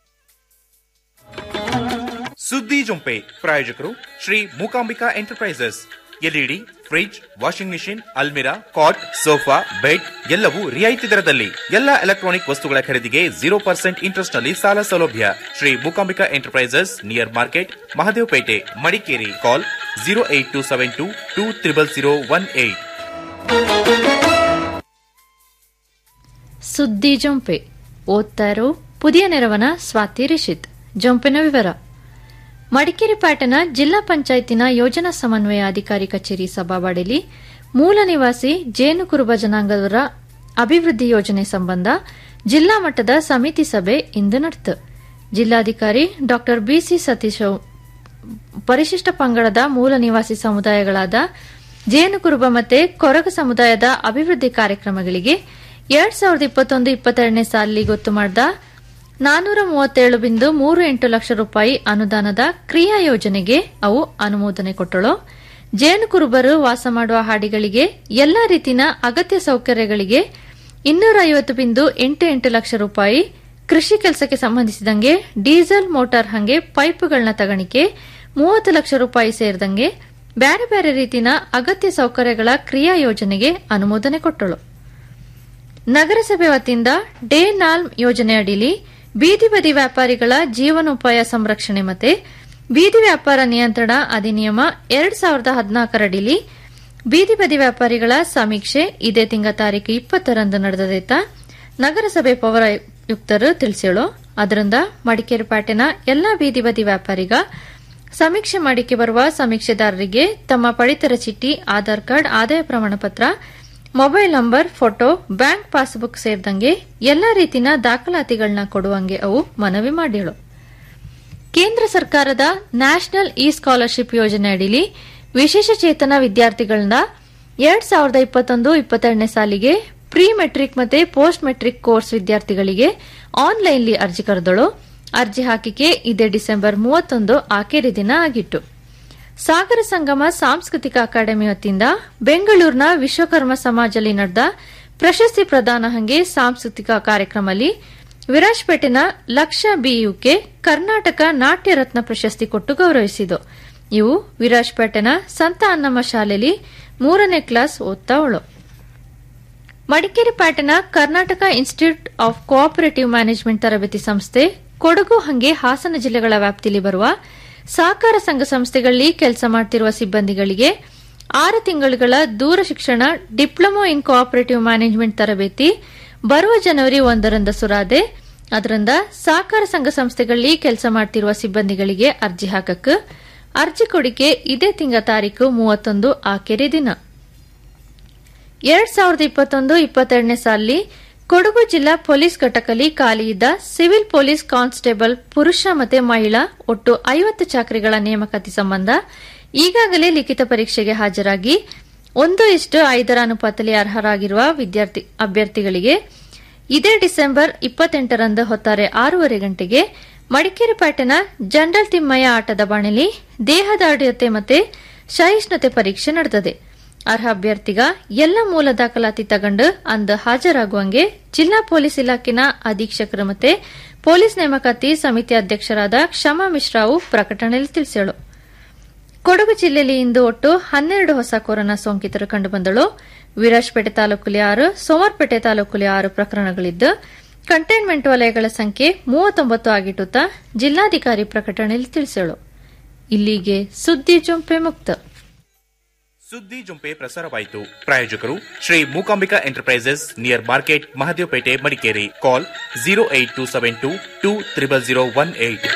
ಸುದ್ದಿ ಜೊಂಪೆ ಪ್ರಾಯೋಜಕರು Shri Mookambika enterprises LED fridge washing machine ಅಲ್ಮಿರಾ ಕಾಟ್ ಸೋಫಾ ಬೆಡ್ ಎಲ್ಲವೂ ರಿಯಾಯಿತಿ ದರದಲ್ಲಿ ಎಲ್ಲ ಎಲೆಕ್ಟ್ರಾನಿಕ್ ವಸ್ತುಗಳ ಖರೀದಿಗೆ ಜೀರೋ ಪರ್ಸೆಂಟ್ ಇಂಟ್ರೆಸ್ಟ್ ನಲ್ಲಿ ಸಾಲ ಸೌಲಭ್ಯ Shri Mookambika enterprises near market Mahadevapete Madikeri call zero eight two seven two two triple zero one eight ಸುದ್ದಿ ಜೊಂಪೆ ಓದ್ತಾ ಇರೋ ಪುದಿಯ ನೆರವನ ಸ್ವಾತಿ ರಿಷಿತ್ ಜೊಂಪಿನ ವಿವರ ಮಡಿಕೇರಿ ಪಟ್ಟಣ ಜಿಲ್ಲಾ ಪಂಚಾಯತಿನ ಯೋಜನಾ ಸಮನ್ವಯ ಅಧಿಕಾರಿ ಕಚೇರಿ ಸಭಾವಾಡಿಲಿ ಮೂಲ ನಿವಾಸಿ ಜೇನು ಕುರುಬ ಜನಾಂಗದವರ ಅಭಿವೃದ್ಧಿ ಯೋಜನೆ ಸಂಬಂಧ ಜಿಲ್ಲಾ ಮಟ್ಟದ ಸಮಿತಿ ಸಭೆ ಇಂದು ನಡೆತು ಜಿಲ್ಲಾಧಿಕಾರಿ ಡಾ ಬಿಸಿ ಸತೀಶ್ ಪರಿಶಿಷ್ಟ ಪಂಗಡದ ಮೂಲ ನಿವಾಸಿ ಸಮುದಾಯಗಳಾದ ಜೇನುಕುರುಬ ಮತ್ತೆ ಕೊರಗ ಸಮುದಾಯದ ಅಭಿವೃದ್ಧಿ ಕಾರ್ಯಕ್ರಮಗಳಿಗೆ ಎರಡ್ ಸಾವಿರದ ಇಪ್ಪತ್ತೊಂದು ಇಪ್ಪತ್ತೆರಡನೇ ಸಾಲಿಗೆ ಗೊತ್ತು ಮಾಡಿದ ನಾನೂರ ಮೂವತ್ತೇಳು ಬಿಂದು ಮೂರು ಎಂಟು ಲಕ್ಷ ರೂಪಾಯಿ ಅನುದಾನದ ಕ್ರಿಯಾ ಯೋಜನೆಗೆ ಅವು ಅನುಮೋದನೆ ಕೊಟ್ಟಳು ಜೇನುಕುರುಬರು ವಾಸ ಮಾಡುವ ಹಾಡಿಗಳಿಗೆ ಎಲ್ಲಾ ರೀತಿಯ ಅಗತ್ಯ ಸೌಕರ್ಯಗಳಿಗೆ ಇನ್ನೂರ ಐವತ್ತು ಬಿಂದು ಎಂಟು ಎಂಟು ಲಕ್ಷ ರೂಪಾಯಿ ಕೃಷಿ ಕೆಲಸಕ್ಕೆ ಸಂಬಂಧಿಸಿದಂಗೆ ಡೀಸೆಲ್ ಮೋಟಾರ್ ಹಂಗೆ ಪೈಪ್ಗಳನ್ನ ತಗಣಿಕೆ ಮೂವತ್ತು ಲಕ್ಷ ರೂಪಾಯಿ ಸೇರಿದಂಗೆ ಬೇರೆ ಬೇರೆ ರೀತಿಯ ಅಗತ್ಯ ಸೌಕರ್ಯಗಳ ಕ್ರಿಯಾ ಯೋಜನೆಗೆ ಅನುಮೋದನೆ ಕೊಟ್ಟಳು ನಗರಸಭೆ ವತಿಯಿಂದ ಡೇ ನಾಲ್ಮ್ ಯೋಜನೆ ಅಡಿಲಿ ಬೀದಿ ಬದಿ ವ್ಯಾಪಾರಿಗಳ ಜೀವನೋಪಾಯ ಸಂರಕ್ಷಣೆ ಮತ್ತೆ ಬೀದಿ ವ್ಯಾಪಾರ ನಿಯಂತ್ರಣ ಅಧಿನಿಯಮ ಎರಡ್ ಸಾವಿರದ ಹದಿನಾಲ್ಕರಡಿಲಿ ಬೀದಿ ಬದಿ ವ್ಯಾಪಾರಿಗಳ ಸಮೀಕ್ಷೆ ಇದೇ ತಿಂಗಳ ತಾರೀಕು ಇಪ್ಪತ್ತರಂದು ನಡೆದದೈತ ನಗರಸಭೆ ಪೌರಾಯುಕ್ತರು ತಿಳಿಸೇಳು ಅದರಿಂದ ಮಡಿಕೇರಿ ಪೇಟೆನ ಎಲ್ಲಾ ಬೀದಿ ಬದಿ ವ್ಯಾಪಾರಿಗ ಸಮೀಕ್ಷೆ ಮಾಡಿಕೆ ಬರುವ ಸಮೀಕ್ಷೆದಾರರಿಗೆ ತಮ್ಮ ಪಡಿತರ ಚೀಟಿ ಆಧಾರ್ ಕಾರ್ಡ್ ಆದಾಯ ಪ್ರಮಾಣ ಪತ್ರ mobile number photo bank passbook ಸೇರಿದಂಗೆ ಎಲ್ಲಾ ರೀತಿಯ ದಾಖಲಾತಿಗಳನ್ನ ಕೊಡುವಂಗೆ ಅವು ಮನವಿ ಮಾಡಿಳು ಕೇಂದ್ರ ಸರ್ಕಾರದ ನ್ಯಾಷನಲ್ ಇ ಸ್ಕಾಲರ್ಶಿಪ್ ಯೋಜನೆ ಅಡಿಲಿ ವಿಶೇಷ ಚೇತನ ವಿದ್ಯಾರ್ಥಿಗಳಿಂದ ಎರಡ್ ಸಾವಿರದ ಇಪ್ಪತ್ತೊಂದು ಇಪ್ಪತ್ತೆರಡನೇ ಸಾಲಿಗೆ ಪ್ರೀ ಮೆಟ್ರಿಕ್ ಮತ್ತೆ ಪೋಸ್ಟ್ ಮೆಟ್ರಿಕ್ ಕೋರ್ಸ್ ವಿದ್ಯಾರ್ಥಿಗಳಿಗೆ ಆನ್ಲೈನ್ಲಿ ಅರ್ಜಿ ಕರೆದಳು ಅರ್ಜಿ ಹಾಕಿಕೆ ಇದೇ ಡಿಸೆಂಬರ್ ಮೂವತ್ತೊಂದು ಆಖರಿ ದಿನ ಆಗಿತ್ತು ಸಾಗರ ಸಂಗಮ ಸಾಂಸ್ಕೃತಿಕ ಅಕಾಡೆಮಿ ವತಿಯಿಂದ ಬೆಂಗಳೂರಿನ ವಿಶ್ವಕರ್ಮ ಸಮಾಜದಲ್ಲಿ ನಡೆದ ಪ್ರಶಸ್ತಿ ಪ್ರದಾನ ಹಂಗೆ ಸಾಂಸ್ಕೃತಿಕ ಕಾರ್ಯಕ್ರಮದಲ್ಲಿ ವಿರಾಜ್ಪೇಟೆನ ಲಕ್ಷ ಬಿಯುಕೆ ಕರ್ನಾಟಕ ನಾಟ್ಯ ರತ್ನ ಪ್ರಶಸ್ತಿ ಕೊಟ್ಟು ಗೌರವಿಸಿತು ಇವು ವಿರಾಜ್ಪೇಟೆನ ಸಂತ ಅನ್ನಮ್ಮ ಶಾಲೆಯಲ್ಲಿ ಮೂರನೇ ಕ್ಲಾಸ್ ಓದ್ತಾವಳು ಮಡಿಕೇರಿ ಪ್ಯಾಟೆನ Karnataka institute of cooperative management ತರಬೇತಿ ಸಂಸ್ಥೆ ಕೊಡಗು ಹಂಗೆ ಹಾಸನ ಜಿಲ್ಲೆಗಳ ವ್ಯಾಪ್ತಿಯಲ್ಲಿ ಬರುವ ಸಹಕಾರ ಸಂಘ ಸಂಸ್ಥೆಗಳಲ್ಲಿ ಕೆಲಸ ಮಾಡುತ್ತಿರುವ ಸಿಬ್ಬಂದಿಗಳಿಗೆ ಆರು ತಿಂಗಳುಗಳ ದೂರ ಶಿಕ್ಷಣ ಡಿಪ್ಲೊಮಾ ಇನ್ ಕೋಆಪರೇಟಿವ್ ಮ್ಯಾನೇಜ್ಮೆಂಟ್ ತರಬೇತಿ ಬರುವ ಜನವರಿ ಒಂದರಿಂದ ಸುರಾದೆ ಅದರಿಂದ ಸಹಕಾರ ಸಂಘ ಸಂಸ್ಥೆಗಳಲ್ಲಿ ಕೆಲಸ ಮಾಡುತ್ತಿರುವ ಸಿಬ್ಬಂದಿಗಳಿಗೆ ಅರ್ಜಿ ಹಾಕಕ್ಕೆ ಅರ್ಜಿ ಕೊಡಿಕೆ ಇದೇ ತಿಂಗಳ ತಾರೀಕು ಮೂವತ್ತೊಂದು ಆಕೆರೆ ದಿನ ಎರಡ್ ಸಾವಿರದ ಇಪ್ಪತ್ತೊಂದು ಇಪ್ಪತ್ತೆರಡನೇ ಸಾಲಿ ಕೊಡಗು ಜಿಲ್ಲಾ ಪೊಲೀಸ್ ಘಟಕದಲ್ಲಿ ಖಾಲಿಯಿದ್ದ ಸಿವಿಲ್ ಪೊಲೀಸ್ ಕಾನ್ಸ್ಟೇಬಲ್ ಪುರುಷ ಮತ್ತು ಮಹಿಳಾ ಒಟ್ಟು ಐವತ್ತು ಚಾಕರಿಗಳ ನೇಮಕಾತಿ ಸಂಬಂಧ ಈಗಾಗಲೇ ಲಿಖಿತ ಪರೀಕ್ಷೆಗೆ ಹಾಜರಾಗಿ ಒಂದು ಇಷ್ಟು ಐದರ ಅನುಪಾತದಲ್ಲಿ ಅರ್ಹರಾಗಿರುವ ವಿದ್ಯಾರ್ಥಿ ಅಭ್ಯರ್ಥಿಗಳಿಗೆ ಇದೇ ಡಿಸೆಂಬರ್ ಇಪ್ಪತ್ತೆಂಟರಂದು ಹೊತ್ತಾರೆ ಆರೂವರೆ ಗಂಟೆಗೆ ಮಡಿಕೇರಿ ಪೇಟೆನ ಜನರಲ್ ತಿಮ್ಮಯ್ಯ ಆಟದ ಬಾಣಲಿ ದೇಹದಾಢ್ಯತೆ ಮತ್ತೆ ಸಹಿಷ್ಣುತೆ ಪರೀಕ್ಷೆ ನಡೆದದೆ ಅರ್ಹ ಅಭ್ಯರ್ಥಿಗ ಎಲ್ಲ ಮೂಲ ದಾಖಲಾತಿ ತಗೊಂಡು ಅಂದ ಹಾಜರಾಗುವಂಗೆ ಜಿಲ್ಲಾ ಪೊಲೀಸ್ ಇಲಾಖೆನ ಅಧೀಕ್ಷಕರು ಮತ್ತೆ ಪೊಲೀಸ್ ನೇಮಕಾತಿ ಸಮಿತಿ ಅಧ್ಯಕ್ಷರಾದ ಕ್ಷಮಾ ಮಿಶ್ರಾವು ಪ್ರಕಟಣೆಯಲ್ಲಿ ತಿಳಿಸಳು ಕೊಡಗು ಜಿಲ್ಲೆಯಲ್ಲಿ ಇಂದು ಒಟ್ಟು ಹನ್ನೆರಡು ಹೊಸ ಕೊರೋನಾ ಸೋಂಕಿತರು ಕಂಡುಬಂದಳು ವಿರಾಜ್ಪೇಟೆ ತಾಲೂಕಲ್ಲಿ ಆರು ಸೋಮವಾರಪೇಟೆ ತಾಲೂಕಲ್ಲಿ ಆರು ಪ್ರಕರಣಗಳಿದ್ದು ಕಂಟೈನ್ಮೆಂಟ್ ವಲಯಗಳ ಸಂಖ್ಯೆ ಮೂವತ್ತೊಂಬತ್ತು ಆಗಿಟ್ಟುತ್ತಾ ಜಿಲ್ಲಾಧಿಕಾರಿ ಪ್ರಕಟಣೆಯಲ್ಲಿ ತಿಳಿಸಳು ಇಲ್ಲಿಗೆ ಸುದ್ದಿ ಜೊಂಪೆ ಮುಕ್ತ ಸುದ್ದಿ ಜುಂಪೆ ಪ್ರಸಾರವಾಯಿತು ಪ್ರಾಯೋಜಕರು Shri Mookambika enterprises near market Mahadevapete Madikeri call zero eight two seven two two triple zero one eight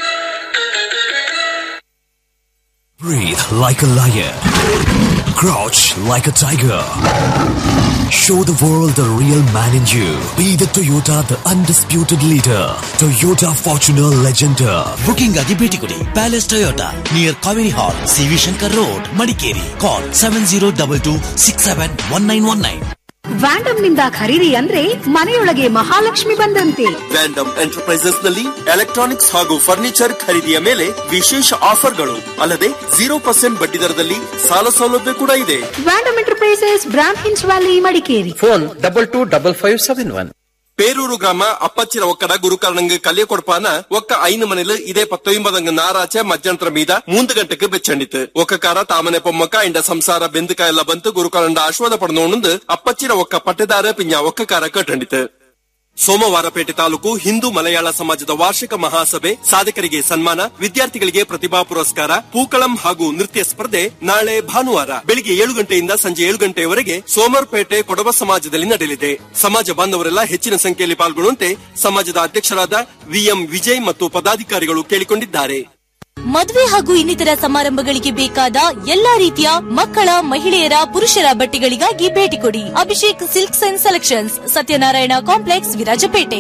Breathe like a lion. Crouch like a tiger. Show the world the real man in you. Be the Toyota, the undisputed leader. Toyota Fortuner Legender. Booking ಆಗಿ ಭೇಟಿ ಕೊಡಿ palace Toyota near Kaveri hall CV Shankar road Madikeri call seven zero double two six seven one nine one nine Vandam ನಿಂದ ಖರೀದಿ ಅಂದ್ರೆ ಮನೆಯೊಳಗೆ ಮಹಾಲಕ್ಷ್ಮಿ ಬಂದಂತೆ Vandam enterprises ನಲ್ಲಿ electronics ಹಾಗೂ ಫರ್ನಿಚರ್ ಖರೀದಿಯ ಮೇಲೆ ವಿಶೇಷ ಆಫರ್ಗಳು ಅಲ್ಲದೆ ಜೀರೋ ಪರ್ಸೆಂಟ್ ಬಡ್ಡಿ ದರದಲ್ಲಿ ಸಾಲ ಸೌಲಭ್ಯ ಕೂಡ ಇದೆ ವ್ಯಾಂಡಮ್ ಎಂಟರ್ಪ್ರೈಸಸ್ ಬ್ರಾಂಡ್ ಹಿನ್ಸ್ valley Madikeri phone double two double five seven one Peruru ഗ്രാമ അപ്പച്ചിര ഒക്കട ഗുരുക്കരണങ്ങ് കല്യ കൊടുപ്പാന ഒക്ക ಐನು ಮನೆಲು ಇದೇ ಪತ್ತೊಂಬದಂಗ ನಾರಾಚೆ ಮಧ್ಯಾಹ್ನರ ಮೀದ ಮೂಂದು ಗಂಟೆಗೆ ಬೆಚ್ಚಂಡಿತು ಒಕ್ಕಕಾರ ತಾಮನೆ ಪೊಮ್ಮಕ್ಕ ಇಂಡ ಸಂಸಾರ ಬೆಂದಕ ಎಲ್ಲ ಬಂತು ಗುರುಕರಂಡ ಆಶ್ವಾದ ಪಡೆದೋಣಂದು ಅಪ್ಪಚ್ಚಿರ ಒಕ್ಕ ಪಟ್ಟೆದಾರ ಪಿಂಜ ಒಕ್ಕಕಾರ ಕಟ್ಟಂಡಿತು ಸೋಮವಾರಪೇಟೆ ತಾಲೂಕು ಹಿಂದೂ ಮಲಯಾಳ ಸಮಾಜದ ವಾರ್ಷಿಕ ಮಹಾಸಭೆ ಸಾಧಕರಿಗೆ ಸನ್ಮಾನ ವಿದ್ಯಾರ್ಥಿಗಳಿಗೆ ಪ್ರತಿಭಾ ಪುರಸ್ಕಾರ ಪೂಕಳಂ ಹಾಗೂ ನೃತ್ಯ ಸ್ಪರ್ಧೆ ನಾಳೆ ಭಾನುವಾರ ಬೆಳಿಗ್ಗೆ ಏಳು ಗಂಟೆಯಿಂದ ಸಂಜೆ ಏಳು ಗಂಟೆಯವರೆಗೆ ಸೋಮವಾರಪೇಟೆ ಕೊಡವ ಸಮಾಜದಲ್ಲಿ ನಡೆಯಲಿದೆ ಸಮಾಜ ಬಾಂಧವರೆಲ್ಲ ಹೆಚ್ಚಿನ ಸಂಖ್ಯೆಯಲ್ಲಿ ಪಾಲ್ಗೊಳ್ಳುವಂತೆ ಸಮಾಜದ ಅಧ್ಯಕ್ಷರಾದ ವಿಎಂ ವಿಜಯ್ ಮತ್ತು ಪದಾಧಿಕಾರಿಗಳು ಕೇಳಿಕೊಂಡಿದ್ದಾರೆ ಮದುವೆ ಹಾಗೂ ಇನ್ನಿತರ ಸಮಾರಂಭಗಳಿಗೆ ಬೇಕಾದ ಎಲ್ಲಾ ರೀತಿಯ ಮಕ್ಕಳ ಮಹಿಳೆಯರ ಪುರುಷರ ಬಟ್ಟೆಗಳಿಗಾಗಿ ಭೇಟಿ ಕೊಡಿ Abhishek silks and selections Satyanarayana complex Virajpet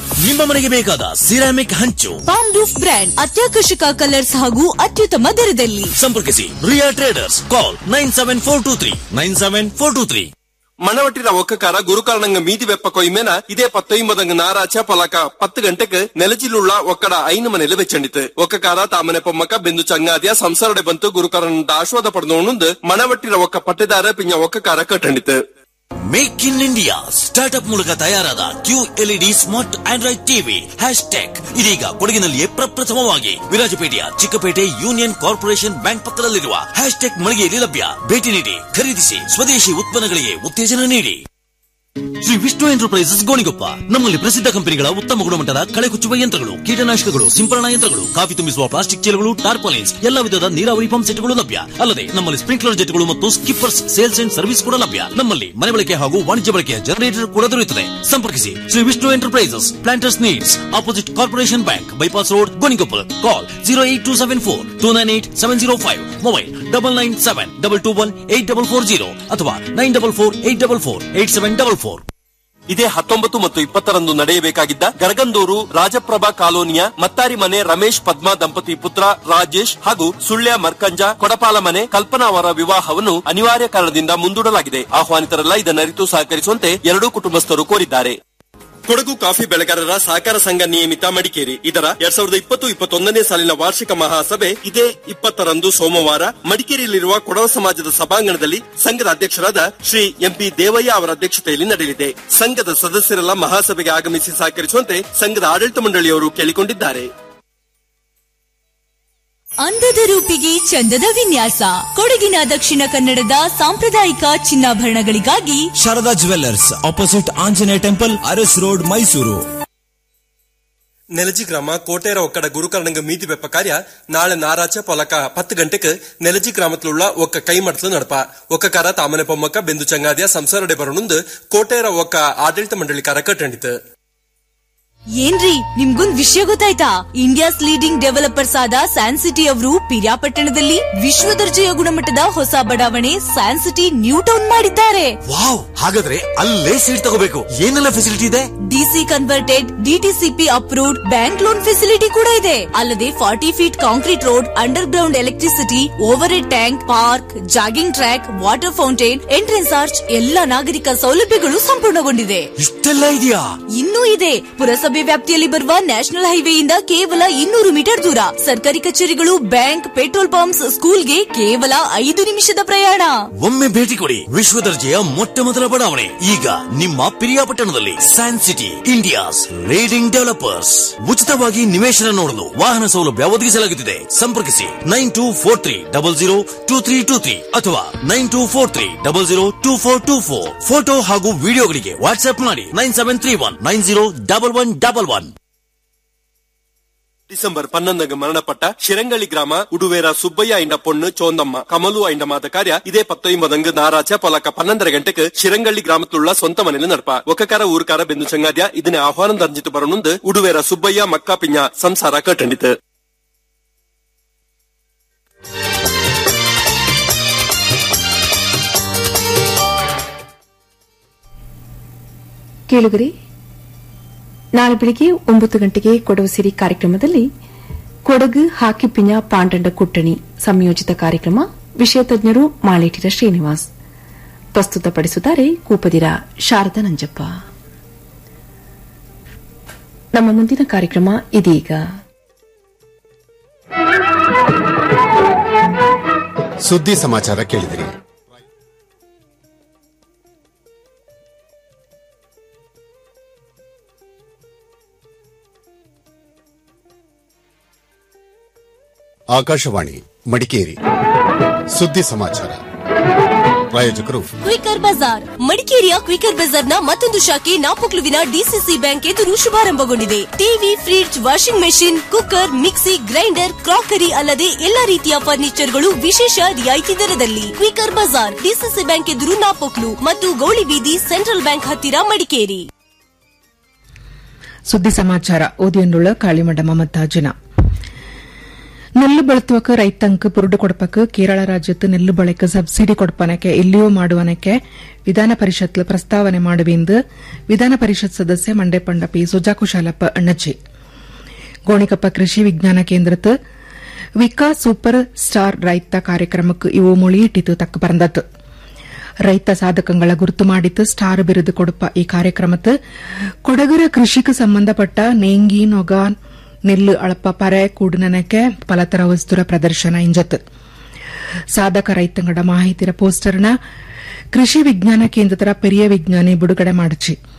ನಿಮ್ಮ ಮನೆಗೆ ಬೇಕಾದ ಸಿರಾಮಿಕ್ ಹಂಚು ಪಾಮ್ ರೂಫ್ ಬ್ರ್ಯಾಂಡ್ ಅತ್ಯಾಕರ್ಷಕ ಕಲರ್ಸ್ ಹಾಗೂ ಅತ್ಯುತ್ತಮ ದರದಲ್ಲಿ ಸಂಪರ್ಕಿಸಿ Riya traders call nine seven four two three nine seven four two three Manavattira ஒக்கக்கார குருகாரணங்க மீதி வெப்ப கொய்மேன இதே பத்தொன்பதங்க நாராச்ச பலಕ ಪತ್ತು ಗಂಟೆಗೆ ನೆಲಜಿಲುಳ್ಳ ಒಕ್ಕಡ ಐನು ಮನೆಯಲ್ಲಿ ಬೆಚ್ಚಂಡಿತು ಒಕ್ಕಕಾರ ತಾಮನೆ ಪೊಮ್ಮಕ ಬೆಂದು ಚಂಗಾದಿಯ ಸಂಸಾರಡೆ ಬಂತು ಗುರುಕಾರನ ಆಶ್ವಾದ ಪಡೆದೋಣಂದು ಮಣವಟ್ಟಿರ ಒಕ್ಕ ಪಟ್ಟೆದಾರ ಪಿಂಜ ಒಕ್ಕಕಾರ ಕಟ್ಟಂಡಿತು ಮೇಕ್ ಇನ್ ಇಂಡಿಯಾ ಸ್ಟಾರ್ಟ್ಅಪ್ ಮೂಲಕ ತಯಾರಾದ Q LED smart Android TV hash tag ಇದೀಗ ಕೊಡಗಿನಲ್ಲಿಯೇ ಪ್ರಪ್ರಥಮವಾಗಿ ವಿರಾಜಪೇಟೆಯ ಚಿಕ್ಕಪೇಟೆ ಯೂನಿಯನ್ ಕಾರ್ಪೊರೇಷನ್ ಬ್ಯಾಂಕ್ ಪಕ್ಕದಲ್ಲಿರುವ ಹ್ಯಾಶ್ ಟ್ಯಾಗ್ ಮಳಿಗೆಯಲ್ಲಿ ಲಭ್ಯ ಭೇಟಿ ನೀಡಿ ಖರೀದಿಸಿ ಸ್ವದೇಶಿ ಉತ್ಪನ್ನಗಳಿಗೆ ಉತ್ತೇಜನ ನೀಡಿ ಶ್ರೀ ವಿಷ್ಣು ಎಂಟರ್ಪ್ರೈಸಸ್ ಗೋಣಿಗೊಪ್ಪ ನಮ್ಮಲ್ಲಿ ಪ್ರಸಿದ್ಧ ಕಂಪನಿಗಳ ಉತ್ತಮ ಗುಣಮಟ್ಟದ ಕಳೆ ಕುಚ್ಚುವ ಯಂತ್ರಗಳು ಕೀಟನಾಶಕಗಳು ಸಿಂಪರಣಾ ಯಂತ್ರಗಳು ಕಾಫಿ ತುಂಬಿಸುವ ಪ್ಲಾಸ್ಟಿಕ್ ಚೀಲಗಳು ಟಾರ್ಪಾಲಿನ್ಸ್ ಎಲ್ಲ ವಿಧದ ನೀರಾವರಿ ಪಂಪ್ ಸೆಟ್ಗಳು ಲಭ್ಯ ಅಲ್ಲದೆ ನಮ್ಮಲ್ಲಿ ಸ್ಪ್ರಿಂಕ್ಲರ್ ಜೆಟ್ಗಳು ಮತ್ತು ಸ್ಕಿಪ್ಪರ್ಸ್ ಸೇಲ್ಸ್ ಅಂಡ್ ಸರ್ವಿಸ್ ಕೂಡ ಲಭ್ಯ ನಮ್ಮಲ್ಲಿ ಮನೆ ಬಳಕೆ ಹಾಗೂ ವಾಣಿಜ್ಯ ಬಳಕೆಯ ಜನರೇಟರ್ ಕೂಡ ದೊರೆಯುತ್ತದೆ ಸಂಪರ್ಕಿಸಿ Shri Vishnu enterprises planters needs opposite corporation bank bypass road Gonikoppal call zero eight two seven four two nine eight seven zero five mobile double nine seven double two one eight double four zero ಅಥವಾ nine double four eight double four eight seven double four ಇದೇ ಹತ್ತೊಂಬತ್ತು ಮತ್ತು ಇಪ್ಪತ್ತರಂದು ನಡೆಯಬೇಕಾಗಿದ್ದ ಗರಗಂದೂರು ರಾಜಪ್ರಭಾ ಕಾಲೋನಿಯ ಮತ್ತಾರಿ ಮನೆ ರಮೇಶ್ ಪದ್ಮಾ ದಂಪತಿ ಪುತ್ರ ರಾಜೇಶ್ ಹಾಗೂ ಸುಳ್ಯ ಮರ್ಕಂಜ ಕೊಡಪಾಲ ಮನೆ ಕಲ್ಪನಾ ಅವರ ವಿವಾಹವನ್ನು ಅನಿವಾರ್ಯ ಕಾರಣದಿಂದ ಮುಂದೂಡಲಾಗಿದೆ ಆಹ್ವಾನಿತರೆಲ್ಲ ಇದನ್ನರಿತು ಸಹಕರಿಸುವಂತೆ ಎರಡೂ ಕುಟುಂಬಸ್ಥರು ಕೋರಿದ್ದಾರೆ ಕೊಡಗು ಕಾಫಿ ಬೆಳೆಗಾರರ ಸಹಕಾರ ಸಂಘ ನಿಯಮಿತ ಮಡಿಕೇರಿ ಇದರ ಎರಡ್ ಸಾವಿರದ ಇಪ್ಪತ್ತು ಇಪ್ಪತ್ತೊಂದನೇ ಸಾಲಿನ ವಾರ್ಷಿಕ ಮಹಾಸಭೆ ಇದೇ ಇಪ್ಪತ್ತರಂದು ಸೋಮವಾರ ಮಡಿಕೇರಿಯಲ್ಲಿರುವ ಕೊಡವ ಸಮಾಜದ ಸಭಾಂಗಣದಲ್ಲಿ ಸಂಘದ ಅಧ್ಯಕ್ಷರಾದ ಶ್ರೀ ಎಂಪಿ ದೇವಯ್ಯ ಅವರ ಅಧ್ಯಕ್ಷತೆಯಲ್ಲಿ ನಡೆಯಲಿದೆ ಸಂಘದ ಸದಸ್ಯರೆಲ್ಲ ಮಹಾಸಭೆಗೆ ಆಗಮಿಸಿ ಸಹಕರಿಸುವಂತೆ ಸಂಘದ ಆಡಳಿತ ಮಂಡಳಿಯವರು ಕೇಳಿಕೊಂಡಿದ್ದಾರೆ ಅಂದದ ರೂಪಿಗೆ ಚಂದದ ವಿನ್ಯಾಸ ಕೊಡಗಿನ ದಕ್ಷಿಣ ಕನ್ನಡದ ಸಾಂಪ್ರದಾಯಿಕ ಚಿನ್ನಾಭರಣಗಳಿಗಾಗಿ Sharada jewellers opposite Anjaneya temple Aras road Mysuru Nelaji ಗ್ರಾಮ ಕೋಟೇರ ಒಕ್ಕಡ ಗುರುಕರ್ಣಂಗ ಮೀದಿ ಬೆಪ್ಪ ಕಾರ್ಯ ನಾಳೆ ನಾರಾಚ ಪೊಲಕ ಪತ್ತು ಗಂಟೆಗೆ ನೆಲಜಿ ಗ್ರಾಮത്തിലുള്ള ಒಕ್ಕ ಕೈಮಡಲು ನಡಪ ಒಕ್ಕಕಾರ ತಾಮನೆ ಪೊಮ್ಮಕ್ಕ ಬೆಂದು ಚಂಗಾದಿಯ ಸಂಸಾರಡೆ ಬರೋಣಂದು ಕೋಟೇರ ಒಕ್ಕ ಆಡಳಿತ ಮಂಡಳಿಕಾರ ಕಟ್ಟಂಡಿತು ಏನ್ರಿ ನಿಮ್ಗೊಂದ್ ವಿಷಯ ಗೊತ್ತಾಯ್ತಾ ಇಂಡಿಯಾಸ್ ಲೀಡಿಂಗ್ ಡೆವಲಪರ್ಸ್ ಆದ ಸ್ಯಾನ್ ಸಿಟಿ ಅವರು ಪಿರಿಯಾಪಟ್ಟಣದಲ್ಲಿ ವಿಶ್ವ ದರ್ಜೆಯ ಗುಣಮಟ್ಟದ ಹೊಸ ಬಡಾವಣೆ ಸ್ಯಾನ್ ಸಿಟಿ ನ್ಯೂ ಟೌನ್ ಮಾಡಿದ್ದಾರೆ ವಾವ್ ಹಾಗಾದ್ರೆ ಅಲ್ಲೇ ಸೀಟ್ ತಗೋಬೇಕು ಏನೆಲ್ಲ ಫೆಸಿಲಿಟಿ ಇದೆ DC converted DTCP approved bank loan facility ಕೂಡ ಇದೆ ಅಲ್ಲದೆ forty feet concrete road underground electricity overhead tank park jogging track water fountain entrance arch ಎಲ್ಲ ನಾಗರಿಕ ಸೌಲಭ್ಯಗಳು ಸಂಪೂರ್ಣಗೊಂಡಿದೆ ಇಷ್ಟೆಲ್ಲ ಇದೆಯಾ ಇನ್ನೂ ಇದೆ ಪುರಸಭೆ ವ್ಯಾಪ್ತಿಯಲ್ಲಿ ಬರುವ ನ್ಯಾಷನಲ್ ಹೈವೇಯಿಂದ ಕೇವಲ ಇನ್ನೂರು ಮೀಟರ್ ದೂರ ಸರ್ಕಾರಿ ಕಚೇರಿಗಳು ಬ್ಯಾಂಕ್ ಪೆಟ್ರೋಲ್ ಪಂಪ್ಸ್ ಸ್ಕೂಲ್ಗೆ ಕೇವಲ ಐದು ನಿಮಿಷದ ಪ್ರಯಾಣ ಒಮ್ಮೆ ಭೇಟಿ ಕೊಡಿ ವಿಶ್ವ ದರ್ಜೆಯ ಮೊಟ್ಟ ಮೊದಲ ಬಡಾವಣೆ ಈಗ ನಿಮ್ಮ ಪಿರಿಯಾಪಟ್ಟಣದಲ್ಲಿ San city India's leading developers ಉಚಿತವಾಗಿ ನಿವೇಶನ ನೋಡಲು ವಾಹನ ಸೌಲಭ್ಯ ಒದಗಿಸಲಾಗುತ್ತಿದೆ ಸಂಪರ್ಕಿಸಿ nine two four three double zero two three two three ಅಥವಾ nine two four three double zero two four two four photo ಹಾಗೂ ವಿಡಿಯೋಗಳಿಗೆ ವಾಟ್ಸ್ಆಪ್ ಮಾಡಿ nine seven three one nine zero double one double one December ಪನ್ನೊಂದಗೆ ಮರಣಪಟ್ಟ ಶಿರಂಗಳಿ ಗ್ರಾಮ ಉಡುವೇರ ಸುಬ್ಬಯ್ಯ ಐಂಡ ಪೊಣ್ಣು ಚೋಂದಮ್ಮ ಕಮಲು ಐಂಡ ಮಾದ ಕಾರ್ಯ ಇದೇ ಪತ್ತೊಂಬದಂಗ್ ನಾರಾಚ ಪೊಲಕ ಪನ್ನೊಂದರ ಗಂಟೆಗೆ ಶಿರಂಗಳ್ಳಿ ಗ್ರಾಮത്തിലുള്ള ಸ್ವಂತ ಮನೆಯಲ್ಲಿ ನಡಪ ಒಕ್ಕಕಾರ ಊರ್ಕಾರ ಬೆಂದು ಚಂಗಾದ್ಯ ಇದನ್ನೇ ಆಹ್ವಾನ ದಂಜಿತು ಬರನುಂದು ಉಡುವೇರ ಸುಬ್ಬಯ್ಯ ಮಕ್ಕ ಪಿಂಜ ಸಂಸಾರ ಕಟ್ಟಂಡಿತು ಕೇಳುಗರಿ ನಾಳೆ ಬೆಳಿಗ್ಗೆ ಒಂಬತ್ತು ಗಂಟೆಗೆ ಕೊಡವು ಸಿರಿ ಕಾರ್ಯಕ್ರಮದಲ್ಲಿ ಕೊಡಗು ಹಾಕಿ ಪಿಂಜ ಪಾಂಡಂಡ ಕುಟ್ಟಣಿ ಸಂಯೋಜಿತ ಕಾರ್ಯಕ್ರಮ ವಿಷಯ ತಜ್ಞರು ಮಾಳೇಟಿರ ಶ್ರೀನಿವಾಸ್ ಪ್ರಸ್ತುತಪಡಿಸುತ್ತಾರೆ ಕೂಪದಿರ ಶಾರದಾ ನಂಜಪ್ಪ ನಮ್ಮ ಮುಂದಿನ ಕಾರ್ಯಕ್ರಮ ಇದೀಗ ಸುದ್ದಿ ಸಮಾಚಾರ ಕೇಳಿದಿರಿ ಆಕಾಶವಾಣಿ ಮಡಿಕೇರಿ ಸುದ್ದಿ ಸಮಾಚಾರ ಪ್ರಾಯೋಜಕರು ಕ್ವಿಕರ್ ಬಜಾರ್ ಮಡಿಕೇರಿಯ ಕ್ವಿಕರ್ ಬಜಾರ್ನ ಮತ್ತೊಂದು ಶಾಖೆ ನಾಪೊಕ್ಲುವಿನ ಡಿಸಿಸಿ ಬ್ಯಾಂಕ್ ಎದುರು ಶುಭಾರಂಭಗೊಂಡಿದೆ TV fridge washing machine cooker mixie grinder crockery ಅಲ್ಲದೆ ಎಲ್ಲಾ ರೀತಿಯ ಫರ್ನಿಚರ್ಗಳು ವಿಶೇಷ ರಿಯಾಯಿತಿ ದರದಲ್ಲಿ ಕ್ವಿಕರ್ ಬಜಾರ್ ಡಿಸಿಸಿ ಬ್ಯಾಂಕ್ ಎದುರು ನಾಪೊಕ್ಲು ಮತ್ತು ಗೌಳಿ ಬೀದಿ ಸೆಂಟ್ರಲ್ ಬ್ಯಾಂಕ್ ಹತ್ತಿರ ಮಡಿಕೇರಿ ಸುದ್ದಿ ಸಮಾಚಾರ ಓದಿಯನ್ನುಳ್ಳ ಕಾಳಿಮಂಡ ಮಮತಾರ್ಜುನ നെല്ല് ಬೆಳೆത്തുವಕ್ಕೆ ರೈತಂಕ್ ಪುರುಡು ಕೊಡಪಕ್ಕೆ ಕೇರಳ ರಾಜ್ಯത്ത് നെല്ല് ಬೆಳೆക്ക് ಸಬ್ಸಿಡಿ ಕೊಡ್ಪನಕ್ಕೆ ಎಲ್ಲಿಯೂ ಮಾಡುವನಕ್ಕೆ ವಿಧಾನ ಪರಿಷತ್ ಪ್ರಸ್ತಾವನೆ ಮಾಡುವೆಂದು ವಿಧಾನ ಪರಿಷತ್ ಸದಸ್ಯ ಮಂಡೆ ಪಂಡ ಪಿ ಸುಜಾಕುಶಾಲಪ್ಪ ಅಣ್ಣಚ್ಚಿ ಗೋಣಿಕೊಪ್ಪ ಕೃಷಿ ವಿಜ್ಞಾನ ಕೇಂದ್ರത്ത് ವಿಕಾಸ್ ಸೂಪರ್ ಸ್ಟಾರ್ ರೈತ ಕಾರ್ಯಕ್ರಮಕ್ಕೆ ಇವು ಮொழியிட்டிತು ತಕ್ಕ ಪರಂದತ್ತು ರೈತ ಸಾಧಕಗಳ ಗುರುತು ಮಾಡಿತ್ತು ಸ್ಟಾರ್ ಬಿರುದು ಕೊಡುಪ ಈ ಕಾರ್ಯಕ್ರಮത്ത് ಕೊಡಗರ ಕೃಷಿಗೆ ಸಂಬಂಧಪಟ್ಟ ನೇಂಗಿ ನೊಗ ನೆಲ್ಲು ಅಳಪ ಪರೆ ಕೂಡನಕ್ಕೆ ಪಲತರ ವಸ್ತುರ ಪ್ರದರ್ಶನ ಇಂಜತ್ ಸಾಧಕ ರೈತಂಗಡ ಮಾಹಿತಿರ ಪೋಸ್ಟರ್ನ ಕೃಷಿ ವಿಜ್ಞಾನ ಕೇಂದ್ರದ ಪೆರಿಯ ವಿಜ್ಞಾನಿ ಬಿಡುಗಡೆ ಮಾಡಿச்சு